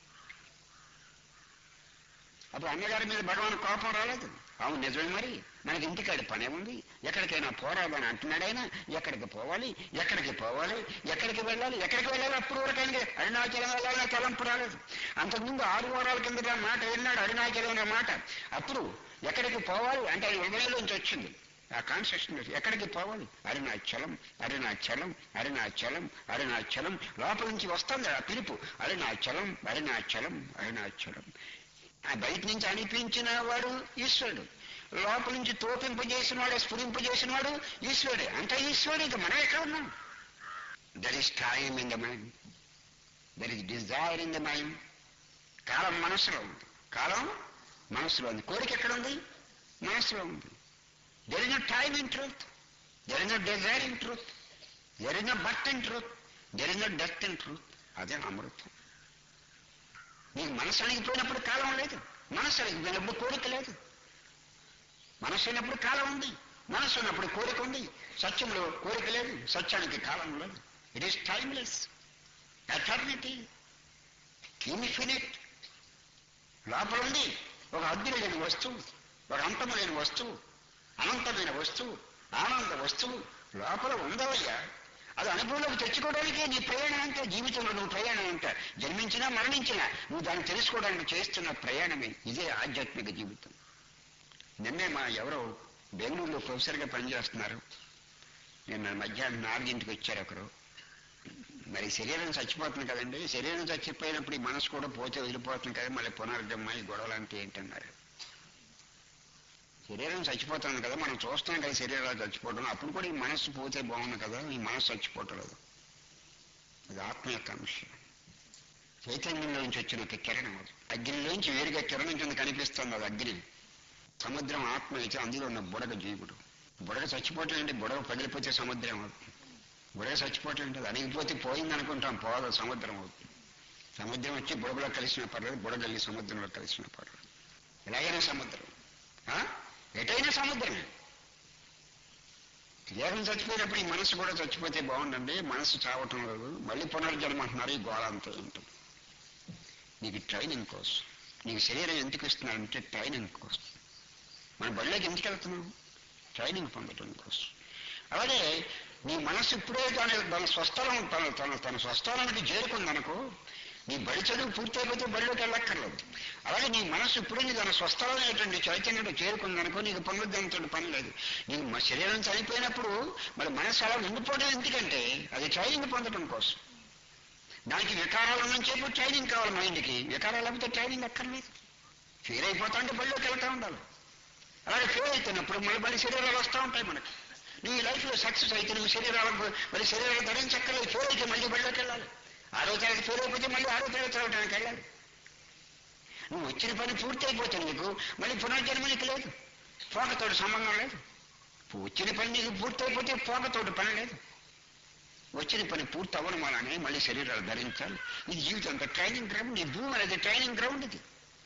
అప్పుడు అన్నగారి మీద భగవాన్ కోపం రాలేదు అవును నిజమే మరి మనకి ఇంటికాడ పనే ఉంది ఎక్కడికైనా పోరాదని అంటున్నాడు ఆయన ఎక్కడికి పోవాలి ఎక్కడికి పోవాలి ఎక్కడికి వెళ్ళాలి ఎక్కడికి వెళ్ళాలి అప్పుడు వరకు ఆయనకి అరుణాచలం వెళ్ళాలనే తలంపు రాలేదు అంతకుముందు ఆరు వారాల కిందట ఆ మాట విన్నాడు అరుణాచలం అనే మాట అప్పుడు ఎక్కడికి పోవాలి అంటే ఆయన హృదయంలోంచి వచ్చింది ఆ కాన్షియస్నెస్ ఎక్కడికి పోవాలి అరుణాచలం అరుణాచలం అరుణాచలం అరుణాచలం లోపల నుంచి వస్తుంది ఆ పిలుపు అరుణాచలం అరుణాచలం అరుణాచలం ఆ బయట నుంచి అనిపించిన వాడు ఈశ్వరుడు లోపల నుంచి తోపింపజేసిన వాడు స్ఫురింపజేసిన వాడు ఈశ్వరుడే అంత ఈశ్వరుడు ఇక మనం ఎక్కడ ఉన్నాం there is time in the mind there is desire in the mind కాలం మనసులో ఉంది కాలం మనసులో ఉంది కోరిక ఎక్కడ ఉంది మనసులో ఉంది there is no time in truth there is no desire in truth there is no birth in truth there is no death in truth అదే అమృతం నీకు మనసు అణిగిపోయినప్పుడు కాలం లేదు మనసు అణిగిపోయినప్పుడు కోరిక లేదు మనసు ఉన్నప్పుడు కాలం ఉంది మనసు ఉన్నప్పుడు కోరిక ఉంది సత్యంలో కోరిక లేదు సత్యానికి కాలం లేదు it is timeless eternity infinite లోపల ఉంది ఒక అద్దులు లేని వస్తువు ఒక అంతము లేని వస్తువు అనంతమైన వస్తువు ఆనంద వస్తువు లోపల ఉందవయ్యా అది అనుభవంలోకి తెచ్చుకోవడానికే నీ ప్రయాణం అంటే జీవితంలో నువ్వు ప్రయాణం అంట జన్మించినా మరణించినా నువ్వు దాన్ని తెలుసుకోవడానికి చేస్తున్న ప్రయాణమే ఇదే ఆధ్యాత్మిక జీవితం నిన్నే మా ఎవరో బెంగళూరులో ప్రొఫెసర్గా పనిచేస్తున్నారు నిన్న మధ్యాహ్నం నాలుగింటికి వచ్చారు ఒకరు మరి శరీరం చచ్చిపోతుంది కదండి శరీరం చచ్చిపోయినప్పుడు ఈ మనసు కూడా పోతే వదిలిపోతుంది కదా మళ్ళీ పునర్జన్మ ఈ గొడవలు అంటే ఏంటన్నారు శరీరం చచ్చిపోతుంది కదా మనం చూస్తాం కదా శరీరాలు చచ్చిపోవడం అప్పుడు కూడా ఈ మనస్సు పోతే బాగుంది కదా ఈ మనస్సు చచ్చిపోవటం లేదు అది ఆత్మ యొక్క అంశం చైతన్యంలోంచి వచ్చిన ఒక కిరణం అది అగ్నిలోంచి వేరుగా కిరణం కింద కనిపిస్తుంది అది అగ్ని సముద్రం ఆత్మ అయితే అందులో ఉన్న బుడగ జీవుడు బుడగ చచ్చిపోవటం అంటే బుడగ పగిలిపోతే సముద్రం అవుతుంది బుడే చచ్చిపోవటం ఉంటుంది అణిగిపోతే పోయింది అనుకుంటాం పోదు సముద్రం అవుతుంది సముద్రం వచ్చి బుడగలో కలిసిన పర్లేదు బుడగల్లి సముద్రంలో కలిసిన పర్లేదు ఎలాగైనా సముద్రం ఆ? ఎటైనా సముద్రమే దేహం చచ్చిపోయినప్పుడు ఈ మనసు కూడా చచ్చిపోతే బాగుండండి మనసు చావటం లేదు మళ్ళీ పునర్జన్మ అంటున్నారు ఈ గోళ అంతా ఉంటుంది నీకు ట్రైనింగ్ కోసం నీకు శరీరం ఎందుకు ఇస్తున్నారంటే ట్రైనింగ్ కోసం మన బడిలోకి ఎందుకు వెళ్తున్నాం ట్రైనింగ్ పొందడం కోసం అలాగే నీ మనసు ఇప్పుడే తన తన స్వస్థలం తన తన తన స్వస్థలానికి చేరుకుందనుకో నీ బడి చదువు పూర్తయిపోతే బడిలోకి వెళ్ళక్కర్లేదు అలాగే నీ మనసు ఇప్పుడే నీ తన స్వస్థలమైనటువంటి చైతన్యుడు చేరుకుందనుకో నీకు పునరుద్ధరణతో పని లేదు నీకు మ- శరీరం చనిపోయినప్పుడు మరి మనసు అలా ఉండిపోవడం ఎందుకంటే అది ట్రైనింగ్ పొందడం కోసం దానికి వికారాల నుంచి ఎప్పుడు ట్రైనింగ్ కావాలి మైండ్కి వికారాలు లేకపోతే ట్రైనింగ్ అక్కర్లేదు ఫెయిల్ అయిపోతా అంటే బడిలోకి వెళ్తా ఉండాలి అలాగే ఫెయిల్ అవుతున్నప్పుడు మళ్ళీ మళ్ళీ శరీరాలు వస్తూ ఉంటాయి మనకి నీ లైఫ్లో సక్సెస్ అయితే నువ్వు శరీరాలకు మరి శరీరాలు ధరించక్కర్లేదు ఫెయిల్ అయితే మళ్ళీ బడిలోకి వెళ్ళాలి ఆరో తరగతి ఫెయిల్ అయిపోతే మళ్ళీ ఆరో తరగతి చదవడానికి వెళ్ళాలి నువ్వు వచ్చిన పని పూర్తి అయిపోతుంది నీకు మళ్ళీ పునర్జన్మ నీకు లేదు పోకతోటి సంబంధం లేదు వచ్చిన పని నీకు పూర్తి అయిపోతే పోకతోటి పని లేదు వచ్చిన పని పూర్తి అవ్వడం వల్లనే మళ్ళీ శరీరాలు ధరించాలి ఇది జీవితం అంతా ట్రైనింగ్ గ్రౌండ్ ఈ భూమి అనేది ట్రైనింగ్ గ్రౌండ్ ఇది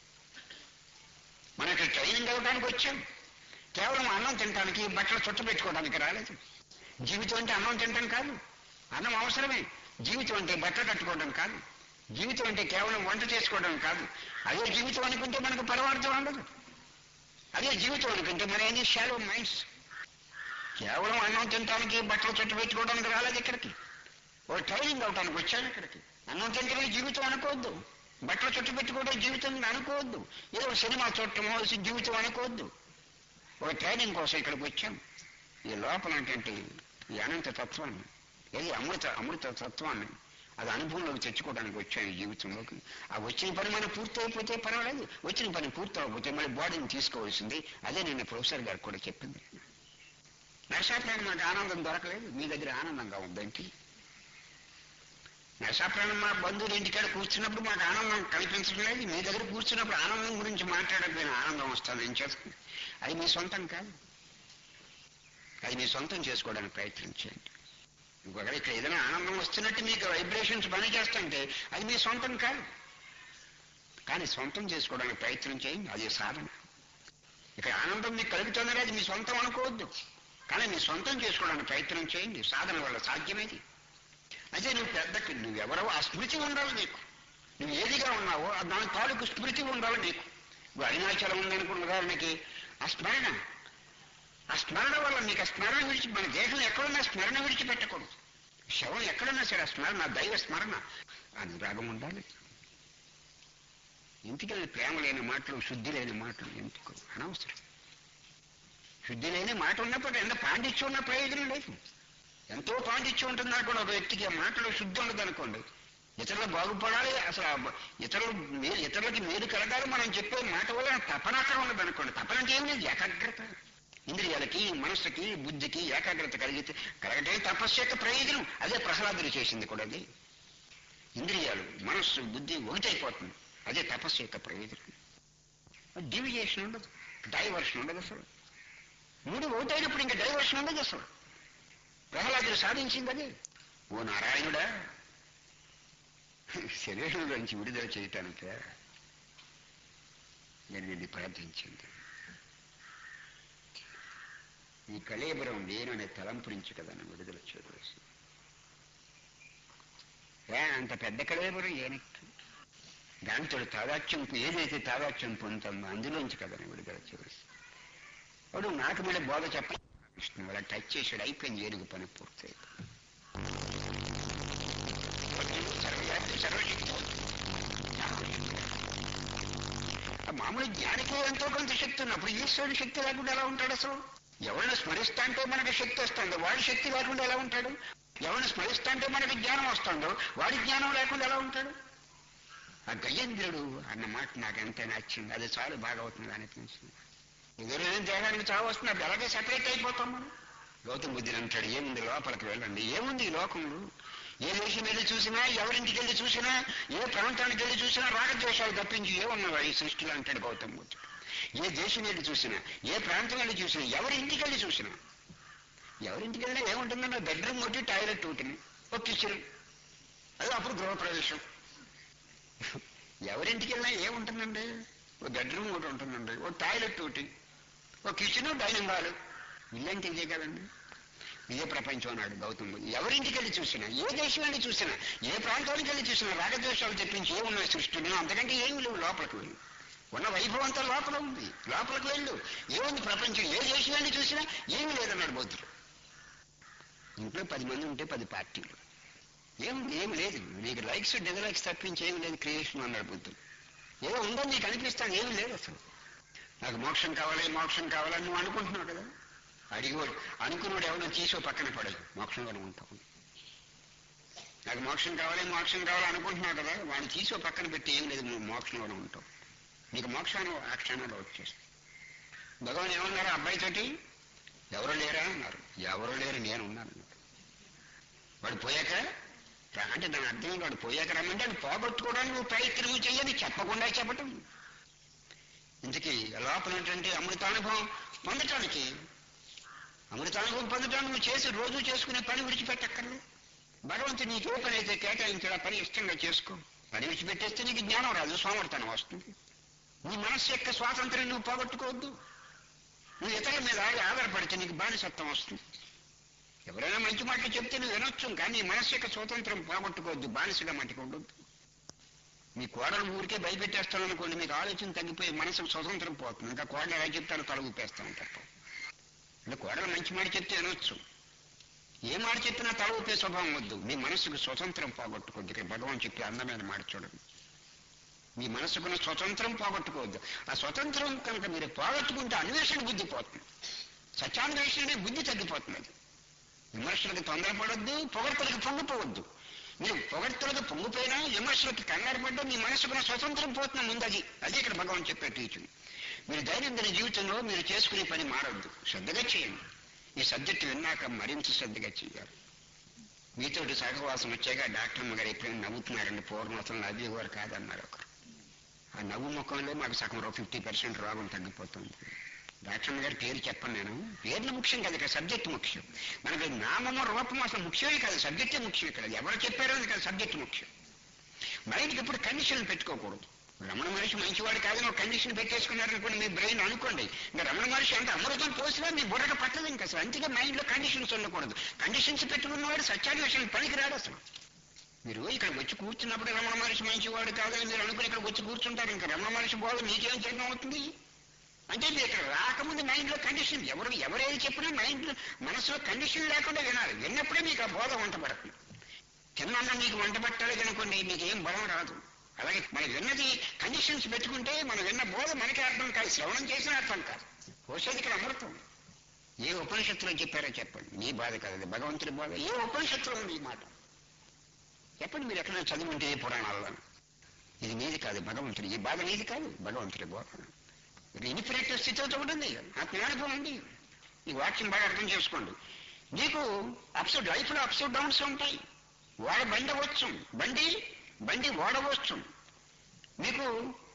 మనం ఇక్కడ ట్రైనింగ్ అవ్వడానికి వచ్చాం కేవలం అన్నం తినడానికి బట్టలు చుట్ట పెట్టుకోవడానికి రాలేదు జీవితం అంటే అన్నం తినడం కాదు అన్నం అవసరమే జీవితం అంటే బట్టలు కట్టుకోవడం కాదు జీవితం అంటే కేవలం వంట చేసుకోవడం కాదు అదే జీవితం అనుకుంటే మనకు పరమార్థం ఉండదు అదే జీవితం అనుకుంటే మన ఏంది షాలో మైండ్స్ కేవలం అన్నం తినడానికి బట్టలు చుట్ట పెట్టుకోవడానికి రాలేదు ఇక్కడికి ఓ ట్రైనింగ్ అవడానికి వచ్చాను ఇక్కడికి అన్నం తింటమే జీవితం అనుకోవద్దు బట్టలు చుట్టు పెట్టుకోవడం జీవితం అనుకోవద్దు ఏదో సినిమా చూడటమో జీవితం అనుకోవద్దు ఒక ట్రైనింగ్ కోసం ఇక్కడికి వచ్చాం ఈ లోపల ఏంటంటే ఈ అనంత తత్వాన్ని ఏది అమృత అమృత తత్వాన్ని అది అనుభవంలోకి తెచ్చుకోవడానికి వచ్చాను ఈ జీవితంలోకి ఆ వచ్చిన పని మనం పూర్తి అయిపోతే పర్వాలేదు వచ్చిన పని పూర్తి అవ్వకపోతే మళ్ళీ బాడీని తీసుకోవాల్సింది అదే నిన్న ప్రొఫెసర్ గారు కూడా చెప్పింది నరసాప్రాణం మాకు ఆనందం దొరకలేదు మీ దగ్గర ఆనందంగా ఉందంటే నరసాప్రాణం మా బంధువులు ఇంటికాడ కూర్చున్నప్పుడు మాకు ఆనందం కనిపించడం లేదు మీ దగ్గర కూర్చున్నప్పుడు ఆనందం గురించి మాట్లాడకపోయిన ఆనందం వస్తుంది ఏం చేస్తుంది అది మీ సొంతం కాదు అది మీ సొంతం చేసుకోవడానికి ప్రయత్నించండి ఇంకొకరు ఇక్కడ ఏదైనా ఆనందం వస్తున్నట్టు మీకు వైబ్రేషన్స్ పని చేస్తుంటే అది మీ సొంతం కాదు కానీ సొంతం చేసుకోవడానికి ప్రయత్నం చేయండి అది సాధన ఇక్కడ ఆనందం మీకు కలుగుతుందని అది మీ సొంతం అనుకోవద్దు కానీ మీ సొంతం చేసుకోవడానికి ప్రయత్నం చేయండి సాధన వల్ల సాధ్యమేది అదే నువ్వు పెద్దకి నువ్వెవరో ఆ స్మృతి ఉండాలి నీకు నువ్వు ఏదిగా ఉన్నావో ఆ దాని తాలూకు స్మృతి ఉండాలి నీకు ఇప్పుడు అరుణాచలం ఉందనుకున్న ఉదాహరణకి ఆ స్మరణ ఆ స్మరణ వల్ల నీకు ఆ స్మరణ విడిచి మన దేహం ఎక్కడున్నా స్మరణ విడిచిపెట్టకూడదు శవం ఎక్కడున్నా సరే ఆ స్మరణ ఆ దైవ స్మరణ అనురాగం ఉండాలి ఇంటికి ప్రేమ లేని మాటలు శుద్ధి లేని మాటలు ఎందుకు అనవసరం శుద్ధి లేని మాట ఉన్నప్పుడు ఎంత పాండిత్యం ఉన్న ప్రయోజనం లేదు ఎంతో పాండిత్యం ఉంటుంది అనుకోండి ఒక వ్యక్తికి ఆ మాటలో శుద్ధి ఉండదు అనుకోండి ఇతరులు బాగుపడాలి అసలు ఆ బ- ఇతరులు మేలు ఇతరులకి మేలు కలగాలి మనం చెప్పే మాట వల్ల తపన అక్కడ ఉండదు అనుకోండి తపన అంటే ఏం లేదు ఏకాగ్రత ఇంద్రియాలకి మనస్సుకి బుద్ధికి ఏకాగ్రత కలిగితే కలగటే తపస్సు యొక్క ప్రయోజనం అదే ప్రహ్లాదులు చేసింది కూడా అది ఇంద్రియాలు మనస్సు బుద్ధి ఒకటైపోతుంది అదే తపస్సు యొక్క ప్రయోజనం డివిజేషన్ ఉండదు డైవర్షన్ ఉండదు అసలు మూడు ఒకటైనప్పుడు ఇంకా డైవర్షన్ ఉండదు అసలు ప్రహ్లాదుడు సాధించింది అదే ఓ నారాయణుడా శరీరం నుంచి విడుదల చేయటానికే నేను నిన్ను ప్రార్థించింది ఈ కళేబరం నేననే తలంపు నుంచి కదా నన్ను విడుదల చేయవలసి ఏ అంత పెద్ద కళేబరం ఏనెక్కి దాంతో తాదాత్యం ఏదైతే తాదాత్యం పొందుతుందో అందులోంచి కదా నేను విడుదల చేయవలసి వాడు నాకు మళ్ళీ బోధ చెప్ప విష్ణు అలా టచ్ చేసాడు అయిపోయింది ఏనుగు పని పూర్తయిపోయింది సర్వవ్యాప్తి సర్వశక్తి ఆ మామూలు జ్ఞానికి ఎంతో కొంత శక్తి ఉన్నప్పుడు ఈశ్వరుడి శక్తి లేకుండా ఎలా ఉంటాడు అసలు ఎవరిని స్మరిస్తా అంటే మనకి శక్తి వస్తుందో వాడి శక్తి లేకుండా ఎలా ఉంటాడు ఎవరిని స్మరిస్తా అంటే మనకి జ్ఞానం వస్తుందో వాడి జ్ఞానం లేకుండా ఎలా ఉంటాడు ఆ గజేంద్రుడు అన్న మాట నాకు ఎంత నచ్చింది అది చాలు బాగా అవుతుంది అనిపించింది ఎదురైన దేహానికి చావు వస్తుంది అప్పుడు ఎలాగే సెపరేట్ అయిపోతాం మనం గౌతమ బుద్ధుని అంటాడు ఏముంది లోపలికి వెళ్ళండి ఏముంది ఈ లోకంలో ఏ దేశం వెళ్ళి చూసినా ఎవరింటికి వెళ్ళి చూసినా ఏ ప్రాంతానికి వెళ్ళి చూసినా రాగద్వేషాలు తప్పించి ఏమున్నావా ఈ సృష్టిలో అంటాడు గౌతమ బుద్ధుడు ఏ దేశం వెళ్ళి చూసినా ఏ ప్రాంతం వెళ్ళి చూసినా ఎవరి ఇంటికి వెళ్ళి చూసినా ఎవరింటికి వెళ్ళినా ఏముంటుందండి బెడ్రూమ్ ఒకటి టాయిలెట్ ఒకటిని ఒక కిచెన్ అది అప్పుడు గృహప్రవేశం ఎవరింటికి వెళ్ళినా ఏముంటుందండి ఒక బెడ్రూమ్ ఒకటి ఉంటుందండి ఒక టాయిలెట్ ఒకటి ఒక కిచెన్ డైనింగ్ హాల్ ఇల్లంటే ఇదే కదండి ఇదే ప్రపంచం అన్నాడు గౌతమ్ బుద్ధుడు. ఎవరింటికి వెళ్ళి చూసినా ఏ దేశం వెళ్ళి చూసినా ఏ ప్రాంతానికి వెళ్ళి చూసినా రాగద్వేషాలు తెప్పించి ఏమున్నాయి సృష్టిలో అంతకంటే ఏమి లేవు లోపలికి వెళ్ళి ఉన్న వైభవం అంతా లోపల ఉంది లోపలికి వెళ్ళు ఏముంది ప్రపంచం ఏ దేశం వెళ్ళి చూసినా ఏమీ లేదన్నాడు బౌద్ధుడు ఇంట్లో పది మంది ఉంటే పది పార్టీలు ఏముంది ఏమి లేదు నీకు లైక్స్ డిజలైక్స్ తప్పించి ఏమి లేదు క్రియేషన్ అన్నాడు బుద్ధుడు ఏదో ఉందో నీకు అనిపిస్తాను ఏమీ లేదు అసలు నాకు మోక్షం కావాలి మోక్షం కావాలని నువ్వు అనుకుంటున్నావు కదా అడిగోడు అనుకున్నాడు ఎవడో తీసో పక్కన పడదు మోక్షంలోనే ఉంటావు నాకు మోక్షం కావాలి మోక్షం కావాలి అనుకుంటున్నావు కదా వాడిని తీసో పక్కన పెట్టి ఏం లేదు నువ్వు మోక్షంలోనే ఉంటావు నీకు మోక్షాన్ని ఆ క్షణంలో వచ్చేస్తుంది భగవాన్ ఏమన్నారు ఆ అబ్బాయితోటి ఎవరు లేరా అన్నారు ఎవరు లేరు నేను ఉన్నాను అన్నాడు. వాడు పోయాక రా అంటే దాని అర్థం ఏంటి? వాడు పోయాక రమ్మంటే అది పోగొట్టుకోవడానికి నువ్వు ప్రయత్నం చేయని చెప్పకుండా చెప్పటం ఇంతకీ లోపల ఉన్నటువంటి అమృతానుభవం పొందటానికి అమృతానుభవం పొందటానికి నువ్వు చేసి రోజు చేసుకునే పని విడిచిపెట్టక్కర్లేదు భగవంతుడు నీకు ఏ పని అయితే కేటాయించాడు ఆ పని ఇష్టంగా చేసుకో పని విడిచిపెట్టేస్తే నీకు జ్ఞానం రాదు సోమర్థనం వస్తుంది నీ మనస్సు యొక్క స్వాతంత్రం నువ్వు పోగొట్టుకోవద్దు నువ్వు ఇతరుల మీద ఆగి ఆధారపడితే నీకు బానిసత్వం వస్తుంది ఎవరైనా మంచి మాటలు చెప్తే నువ్వు వినొచ్చు కానీ నీ మనస్సు యొక్క స్వాతంత్రం పోగొట్టుకోవద్దు బానిసగా మట్టికి ఉండొద్దు మీ కోడలు ఊరికే భయపెట్టేస్తాను అనుకోండి మీకు ఆలోచన తగ్గిపోయి మనసుకు స్వతంత్రం పోతుంది ఇంకా కోడలు ఎలా చెప్తారో తల ఊపేస్తాను తప్ప అంటే కోడలు మంచి మాట చెప్తే వినొచ్చు ఏ మాట చెప్పినా తల ఊపే స్వభావం వద్దు మీ మనసుకు స్వతంత్రం పోగొట్టుకోవద్దు ఇక్కడ భగవాన్ చెప్పే అందమైన మాట చూడండి మీ మనసుకున్న స్వతంత్రం పోగొట్టుకోవద్దు ఆ స్వతంత్రం కనుక మీరు పోగొట్టుకుంటే అన్వేషణ బుద్ధి పోతుంది సత్యాన్వేషణ బుద్ధి తగ్గిపోతుంది అది విమర్శలకు తొందరపడొద్దు పొగడ్తలకు పొంగిపోవద్దు మీరు పొగడ్తలకు పొంగిపోయినా విమర్శలకు కంగారు పడ్డా మీ మనసుకున్న స్వతంత్రం పోతున్న ముందు అది అది ఇక్కడ భగవాన్ చెప్పే టీచింగ్ మీరు దైనందిన జీవితంలో మీరు చేసుకునే పని మారొద్దు శ్రద్ధగా చేయండి ఈ సబ్జెక్టు విన్నాక మరింత శ్రద్ధగా చేయాలి మీతోటి సహవాసం వచ్చాక డాక్టర్ గారు ఎప్పుడైనా నవ్వుతున్నారండి పూర్వం అసలు నవ్వేవారు కాదన్నారు ఒకరు ఆ నవ్వు ముఖంలో మాకు సగం ఫిఫ్టీ పర్సెంట్ రోగం తగ్గిపోతుంది డాక్టర్ గారి పేరు చెప్పను నేను పేర్లు ముఖ్యం కాదు ఇక్కడ సబ్జెక్ట్ ముఖ్యం మనకి నామము రూపము అసలు ముఖ్యమే కాదు సబ్జెక్టే ముఖ్యం ఇక్కడ ఎవరు చెప్పారో అది కాదు సబ్జెక్ట్ ముఖ్యం మైండ్కి ఎప్పుడు కండిషన్ పెట్టుకోకూడదు రమణ మనిషి మంచివాడు కాదని ఒక కండిషన్ పెట్టేసుకున్నారనుకోండి మీ బ్రెయిన్ అనుకోండి ఇంకా రమణ మనిషి అంటే అమృతం పోసినా మీ బుర్రకు పట్టదు ఇంకా అసలు అందుకే మైండ్లో కండిషన్స్ ఉండకూడదు కండిషన్స్ పెట్టుకున్నవాడు సత్యాన్వేషణ పనికి రాడు అసలు మీరు ఇక్కడ వచ్చి కూర్చున్నప్పుడు రమణ మనిషి మంచివాడు కాదని మీరు అనుకుని ఇక్కడ వచ్చి కూర్చుంటారు ఇంకా రమణ మనిషి బోధ మీకేం చేయడం అవుతుంది అంటే మీరు ఇక్కడ రాకముందు మైండ్లో కండిషన్ ఎవరు ఎవరేది చెప్పినా మైండ్ మనసులో కండిషన్ లేకుండా వినాలి విన్నప్పుడే మీకు ఆ బోధ వంట పడుతుంది తిన్న మీకు వంట పట్టాలి కనుకోండి మీకు ఏం బలం రాదు అలాగే మనం విన్నది కండిషన్స్ పెట్టుకుంటే మనం విన్న బోధ మనకే అర్థం కాదు శ్రవణం చేసిన అర్థం కాదు పోసేది ఇక్కడ అమృతం ఏ ఉపనిషత్తులో చెప్పారో చెప్పండి మీ బాధ కాదు అది భగవంతుడి బాధ ఏ ఉపనిషత్తులో ఉంది ఈ మాట చెప్పండి మీరు ఎక్కడైనా చదివి ఉంటే ఏ పురాణాల్లో ఇది మీది కాదు భగవంతుడి ఈ బాధ మీది కాదు భగవంతుడి బోధ ఇన్ఫినిట్ స్థితితో ఉంటుంది ఆత్మానుభవం ఉంది ఈ వాక్యం బాగా అర్థం చేసుకోండి నీకు అప్స్ లైఫ్ లో అప్స్ డౌన్స్ ఉంటాయి వాడ బండి అవ్వచ్చు బండి బండి ఓడవచ్చు మీకు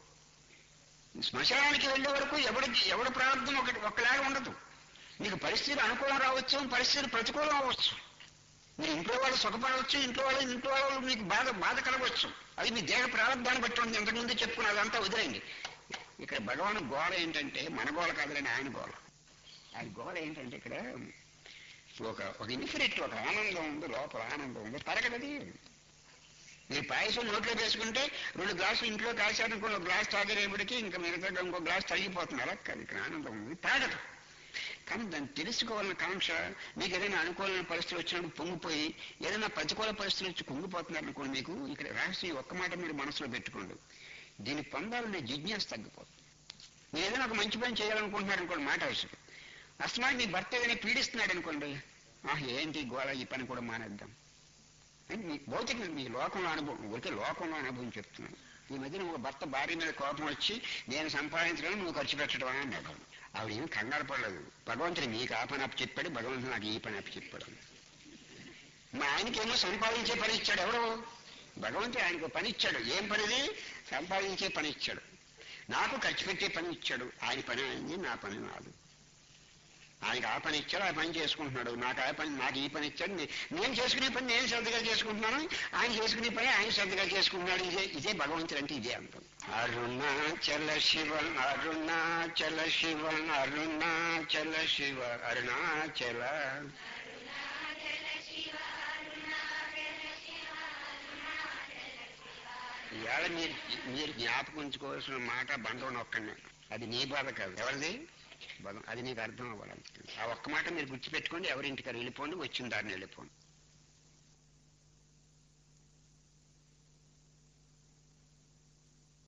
శ్మశానానికి వెళ్ళే వరకు ఎవడికి ఎవడి ప్రారంభం ఒకటి ఒక్కలాగా ఉండదు మీకు పరిస్థితులు అనుకూలం రావచ్చు పరిస్థితులు ప్రతికూలం అవ్వచ్చు మీరు ఇంట్లో వాళ్ళు సుఖపడవచ్చు ఇంట్లో వాళ్ళు ఇంట్లో వాళ్ళు మీకు బాధ బాధ కలగవచ్చు అది మీ దేహ ప్రారంభాన్ని బట్టి ఉంటుంది ఇంతకుముందు చెప్పుకున్న అదంతా వదిలేయండి ఇక్కడ భగవాన్ గోడ ఏంటంటే మన గోడ కాదులేండి ఆయన గోడ ఆయన గోడ ఏంటంటే ఇక్కడ ఒక ఒక ఇన్ఫినిట్ ఒక ఆనందం ఉంది లోపల ఆనందం ఉంది తరగదది మీరు పాయసం నోట్లో వేసుకుంటే రెండు గ్లాసులు ఇంట్లో కాశారనుకో ఒక గ్లాస్ తాగేటప్పటికి ఇంకా మిగతా ఇంకో గ్లాస్ తగ్గిపోతుంది అలా కాదు ఇక్కడ ఆనందం ఉంది తాగదు కానీ దాన్ని తెలుసుకోవాలన్న కాంక్ష మీకు ఏదైనా అనుకూలమైన పరిస్థితులు వచ్చినప్పుడు పొంగిపోయి ఏదైనా ప్రతికూల పరిస్థితులు వచ్చి కుంగిపోతున్నారు అనుకోండి మీకు ఇక్కడ రహస్యం ఒక్క మాట మీరు మనసులో పెట్టుకోండి దీన్ని పొందాలనే జిజ్ఞాస తగ్గిపోతుంది మీరు ఏదైనా ఒక మంచి పని చేయాలనుకుంటున్నారు అనుకోండి మాట అవసరం అసలు మీ భర్త ఏదైనా పీడిస్తున్నాడు అనుకోండి ఆహ్ ఏంటి గోళ ఈ పని కూడా మానేద్దాం అని మీ భౌతిక మీ లోకంలో అనుభవం ఊరికే లోకంలో అనుభవం చెప్తున్నాను ఈ మధ్యన ఒక భర్త భార్య మీద కోపం వచ్చి నేను సంపాదించడం నువ్వు ఖర్చు పెట్టడం అని అన్నాడు ఆవిడ ఏం కంగారు పడలేదు భగవంతుడు మీకు ఆ పని అప్పు చెప్పాడు భగవంతుడు నాకు ఈ పని అప్పు చెప్పాడు మా ఆయనకేమో సంపాదించే పని ఇచ్చాడు ఎవరు భగవంతుడు ఆయనకు పని ఇచ్చాడు ఏం పనిది సంపాదించే పని ఇచ్చాడు నాకు ఖర్చు పెట్టే పని ఇచ్చాడు ఆయన పని అయింది నా పని నాదు ఆయనకి ఆ పని ఇచ్చాడు ఆ పని చేసుకుంటున్నాడు నాకు ఆ పని నాకు ఈ పని ఇచ్చాడు నే- నేను చేసుకునే పని నేను శ్రద్ధగా చేసుకుంటున్నాను ఆయన చేసుకునే పని ఆయన శ్రద్ధగా చేసుకుంటున్నాడు ఇదే ఇదే భగవంతుడు అంటే ఇదే అంతం అరుణాచల శివ అరుణాచల శివ అరుణాచల శివ అరుణాచల ఇవాళ మీరు మీరు జ్ఞాపకం ఉంచుకోవాల్సిన మాట బంధం ఒక్కనే అది నీ బాధ కాదు ఎవరిది బంధం అది నీకు అర్థం అవ్వాలి ఆ ఒక్క మాట మీరు గుర్తుపెట్టుకోండి ఎవరింటికారు వెళ్ళిపోండి వచ్చిన దారిని వెళ్ళిపోండి